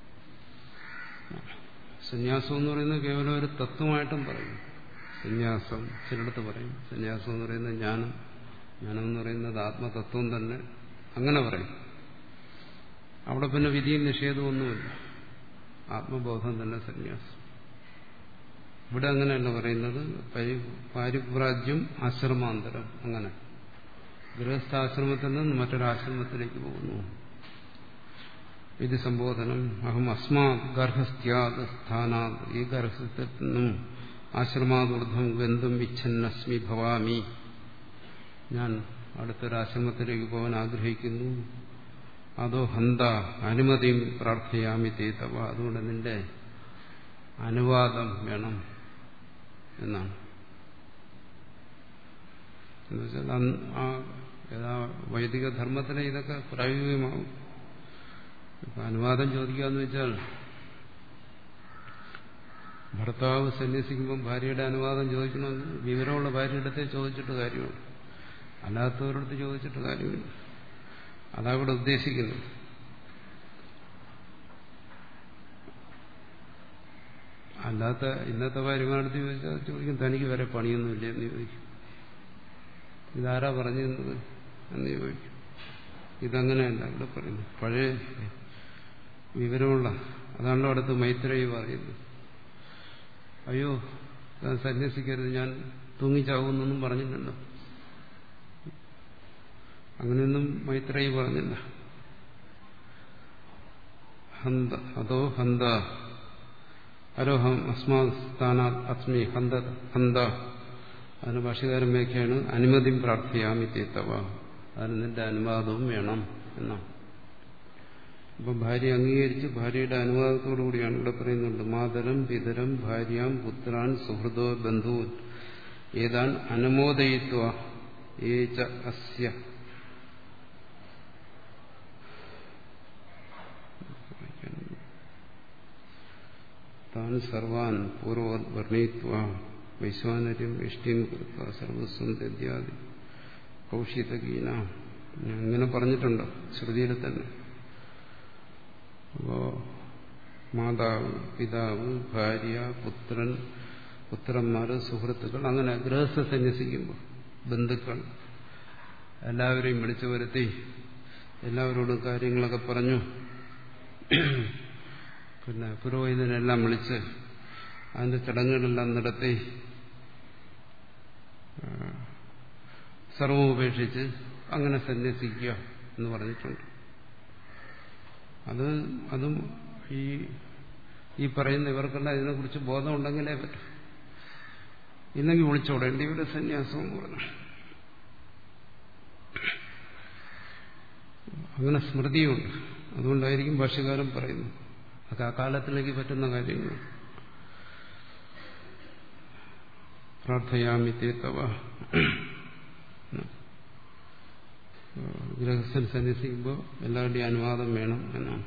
സന്യാസം എന്ന് പറയുന്നത് കേവലം ഒരു തത്വമായിട്ടും പറയും സന്യാസം ചിലടത്ത് പറയും സന്യാസം എന്ന് പറയുന്നത് ജ്ഞാനം ജ്ഞാനം എന്ന് പറയുന്നത് ആത്മതത്വം തന്നെ അങ്ങനെ പറയും അവിടെ പിന്നെ വിധിയും നിഷേധമൊന്നുമില്ല ആത്മബോധം തന്നെ സന്യാസം ഇവിടെ അങ്ങനെയല്ല പറയുന്നത് പാരിപ്രാജ്യം ആശ്രമാന്തരം അങ്ങനെ ഗൃഹസ്ഥാശ്രമത്തിൽ നിന്ന് മറ്റൊരാശ്രമത്തിലേക്ക് പോകുന്നു ഇത് സംബോധനം അഹം അസ്മാ ഗർഭസ്ഥ്യാത് സ്ഥാനാത് ഈ ഗർഭസ്ഥത്തിൽ നിന്നും ആശ്രമാദൂർധം ഗന്ധം ഇച്ഛന്നസ്മി ഭവാമി ഞാൻ അടുത്തൊരു ആശ്രമത്തിലേക്ക് പോകാൻ ആഗ്രഹിക്കുന്നു അതോ ഹന്ത അനുമതിയും പ്രാർത്ഥയാമി തീത്തവ അതുകൊണ്ട് നിന്റെ അനുവാദം വേണം എന്നാണ് എന്നുവെച്ചാൽ ആ ഏതാ വൈദിക ധർമ്മത്തിന് ഇതൊക്കെ പ്രായോഗികമാവും ഇപ്പൊ അനുവാദം ചോദിക്കുക എന്ന് വെച്ചാൽ ഭർത്താവ് സന്യസിക്കുമ്പോൾ ഭാര്യയുടെ അനുവാദം ചോദിക്കണമെങ്കിൽ വിവരമുള്ള ഭാര്യയുടെ അടുത്തേ ചോദിച്ചിട്ട് കാര്യമുണ്ട് അല്ലാത്തവരടുത്ത് ചോദിച്ചിട്ട് കാര്യമില്ല അതാ ഇവിടെ ഉദ്ദേശിക്കുന്നത് അല്ലാത്ത ഇന്നത്തെ ഭാര്യമാരടുത്ത് ചോദിച്ചാൽ ചോദിക്കും തനിക്ക് വരെ പണിയൊന്നുമില്ല എന്ന് ചോദിക്കും ഇതാരാ പറഞ്ഞു തന്നത് എന്ന് ചോദിക്കും ഇതങ്ങനെയല്ല ഇവിടെ പറയുന്നു പഴയ വിവരമുള്ള അതാണല്ലോ അടുത്ത് മൈത്രേയി പറയുന്നത് അയ്യോ ഞാൻ സന്യസിക്കരുത് ഞാൻ തൂങ്ങിച്ചാവുന്നൊന്നും പറഞ്ഞില്ലല്ലോ അങ്ങനെയൊന്നും മൈത്രേയി പറഞ്ഞില്ല ഹന്ത അതോ ഹന്ത അരോഹം അസ്മാ സ്ഥാനാ അസ്മി ഹന്ത ഹന്ത അതിന് ഭാഷകാരൻ വ്യാഖ്യാണ് അനുമതിയും പ്രാർത്ഥിയാമി തീത്തവ അതിന് നിന്റെ അനുവാദവും വേണം എന്നാണ് അപ്പൊ ഭാര്യ അംഗീകരിച്ച് ഭാര്യയുടെ അനുവാദത്തോടു കൂടിയാണ് ഇവിടെ പറയുന്നുണ്ട് മാതരം പിതരം ഭാര്യാം പുത്രാൻ സുഹൃതോ ബന്ധു ഏതാൻ അനുമോദയിത്വ ഏച്ച അസ്യ താൻ സർവാൻ പൂർവ്വ വർണ്ണയിത്വ വൈശ്വാനര്യം ഇഷ്ടിയും കൃത്വ സർവസ്വം ദദ്യാദി കൗശിതഗീന അങ്ങനെ പറഞ്ഞിട്ടുണ്ട് ശ്രുതിയിൽ തന്നെ അപ്പോ മാതാവ് പിതാവ് ഭാര്യ പുത്രൻ പുത്രന്മാര് സുഹൃത്തുക്കൾ അങ്ങനെ ഗൃഹസ്ഥ സന്യസിക്കുമ്പോൾ ബന്ധുക്കൾ എല്ലാവരെയും വിളിച്ചു വരുത്തി എല്ലാവരോടും കാര്യങ്ങളൊക്കെ പറഞ്ഞു പിന്നെ പുരോഹിതനെല്ലാം വിളിച്ച് അതിന്റെ ചടങ്ങുകളെല്ലാം നടത്തി സർവം ഉപേക്ഷിച്ച് അങ്ങനെ സന്യസിക്കുക എന്ന് പറഞ്ഞിട്ടുണ്ട് അത് അതും ഈ ഈ പറയുന്ന ഇവർക്കെല്ലാം ഇതിനെക്കുറിച്ച് ബോധമുണ്ടെങ്കിലേ പറ്റും ഇല്ലെങ്കിൽ വിളിച്ചോടേണ്ടി ഇവിടെ സന്യാസം എന്ന് പറഞ്ഞു അങ്ങനെ സ്മൃതിയുണ്ട് അതുകൊണ്ടായിരിക്കും ഭാഷ്യകാരൻ പറയുന്നു അതൊക്കെ ആ കാലത്തിലേക്ക് പറ്റുന്ന കാര്യങ്ങൾ പ്രാർത്ഥയാമി തീർത്തവ ഗൃഹസ്ഥൻ സന്യസിക്കുമ്പോൾ എല്ലാവരുടെയും അനുവാദം വേണം എന്നാണ്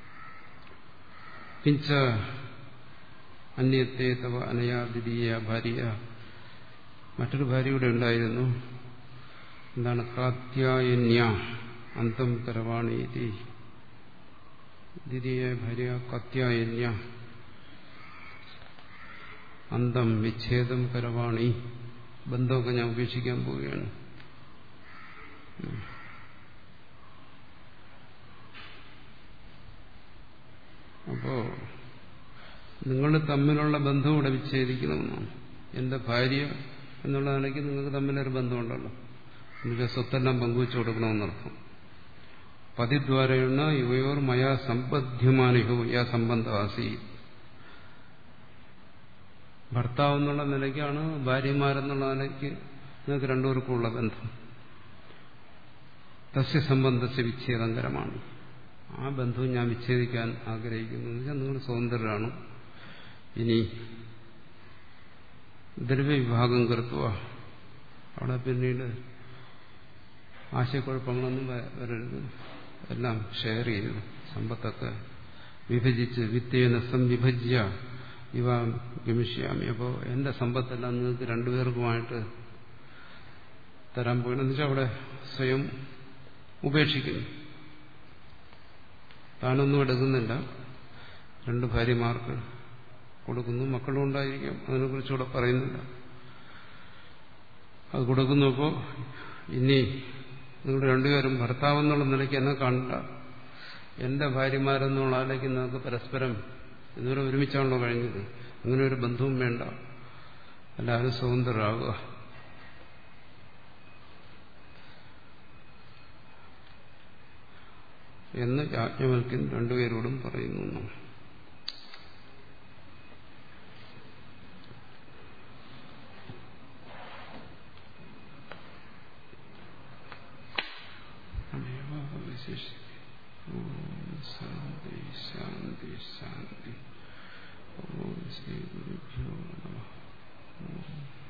കിഞ്ച അന്യത്തെ തവ അനയാ ദ്വിതീയ ഭാര്യ മറ്റൊരു ഭാര്യ കൂടെ ഉണ്ടായിരുന്നു എന്താണ് കാത്യായന്യ അന്തം കരവാണീതി ദ്വിതീയ ഭാര്യ കാത്യായന്യ അന്തം വിച്ഛേദം കരവാണി ബന്ധമൊക്കെ ഞാൻ ഉപേക്ഷിക്കാൻ പോവുകയാണ് അപ്പോ നിങ്ങൾ തമ്മിലുള്ള ബന്ധം ഇവിടെ വിച്ഛേദിക്കണമെന്നാണ് എന്റെ ഭാര്യ എന്നുള്ള നിലയ്ക്ക് നിങ്ങൾക്ക് തമ്മിലൊരു ബന്ധമുണ്ടല്ലോ എനിക്ക് സ്വത്തെല്ലാം പങ്കുവെച്ചു കൊടുക്കണമെന്നർത്ഥം പതിദ്വാരേണ യുവയോർ മയാ സമ്പദ്ധ്യമാനിഹോ യാ സംബന്ധവാസി ഭർത്താവ് എന്നുള്ള നിലയ്ക്കാണ് ഭാര്യമാരെന്നുള്ള നിലയ്ക്ക് നിങ്ങൾക്ക് രണ്ടുപേർക്കുമുള്ള ബന്ധം തസ്യ സംബന്ധത്തെ വിച്ഛേദകരമാണ് ആ ബന്ധവും ഞാൻ വിച്ഛേദിക്കാൻ ആഗ്രഹിക്കുന്നു എന്ന് വെച്ചാൽ നിങ്ങൾ സ്വതന്ത്രരാണ് ഇനി ദ്രവ്യവിഭാഗം കൃത്വ അവിടെ പിന്നീട് ആശയക്കുഴപ്പങ്ങളൊന്നും വരരുത് എല്ലാം ഷെയർ ചെയ്തു സമ്പത്തൊക്കെ വിഭജിച്ച് വിത്തേന സംവിഭജ്യ ഇവ ഗമിഷ്യാമി അപ്പോൾ എന്റെ സമ്പത്തെല്ലാം നിങ്ങൾക്ക് രണ്ടുപേർക്കുമായിട്ട് തരാൻ പോകണമെന്ന് വെച്ചാൽ അവിടെ സ്വയം ഉപേക്ഷിക്കുന്നു താനൊന്നും എടുക്കുന്നില്ല രണ്ട് ഭാര്യമാർക്ക് കൊടുക്കുന്നു മക്കളും ഉണ്ടായിരിക്കും അതിനെക്കുറിച്ചുകൂടെ പറയുന്നില്ല അത് കൊടുക്കുന്നപ്പോൾ ഇനി നിങ്ങൾ രണ്ടുപേരും ഭർത്താവെന്നുള്ള നിലയ്ക്ക് എന്നെ കാണണ്ട എന്റെ ഭാര്യമാരെന്നുള്ള നിലയ്ക്ക് നിങ്ങൾക്ക് പരസ്പരം ഇതുവരെ ഒരുമിച്ചാണല്ലോ കഴിഞ്ഞത് അങ്ങനെ ഒരു ബന്ധവും വേണ്ട എല്ലാവരും സ്വതന്ത്രരാകുക എന്ന് യാജ്ഞവൽക്കൻ രണ്ടുപേരോടും പറയുന്നു ശേഷി ശാന്തി ശാന്തി ശാന്തി ഓം ശ്രീ ഗുരുഭ്യോ നമ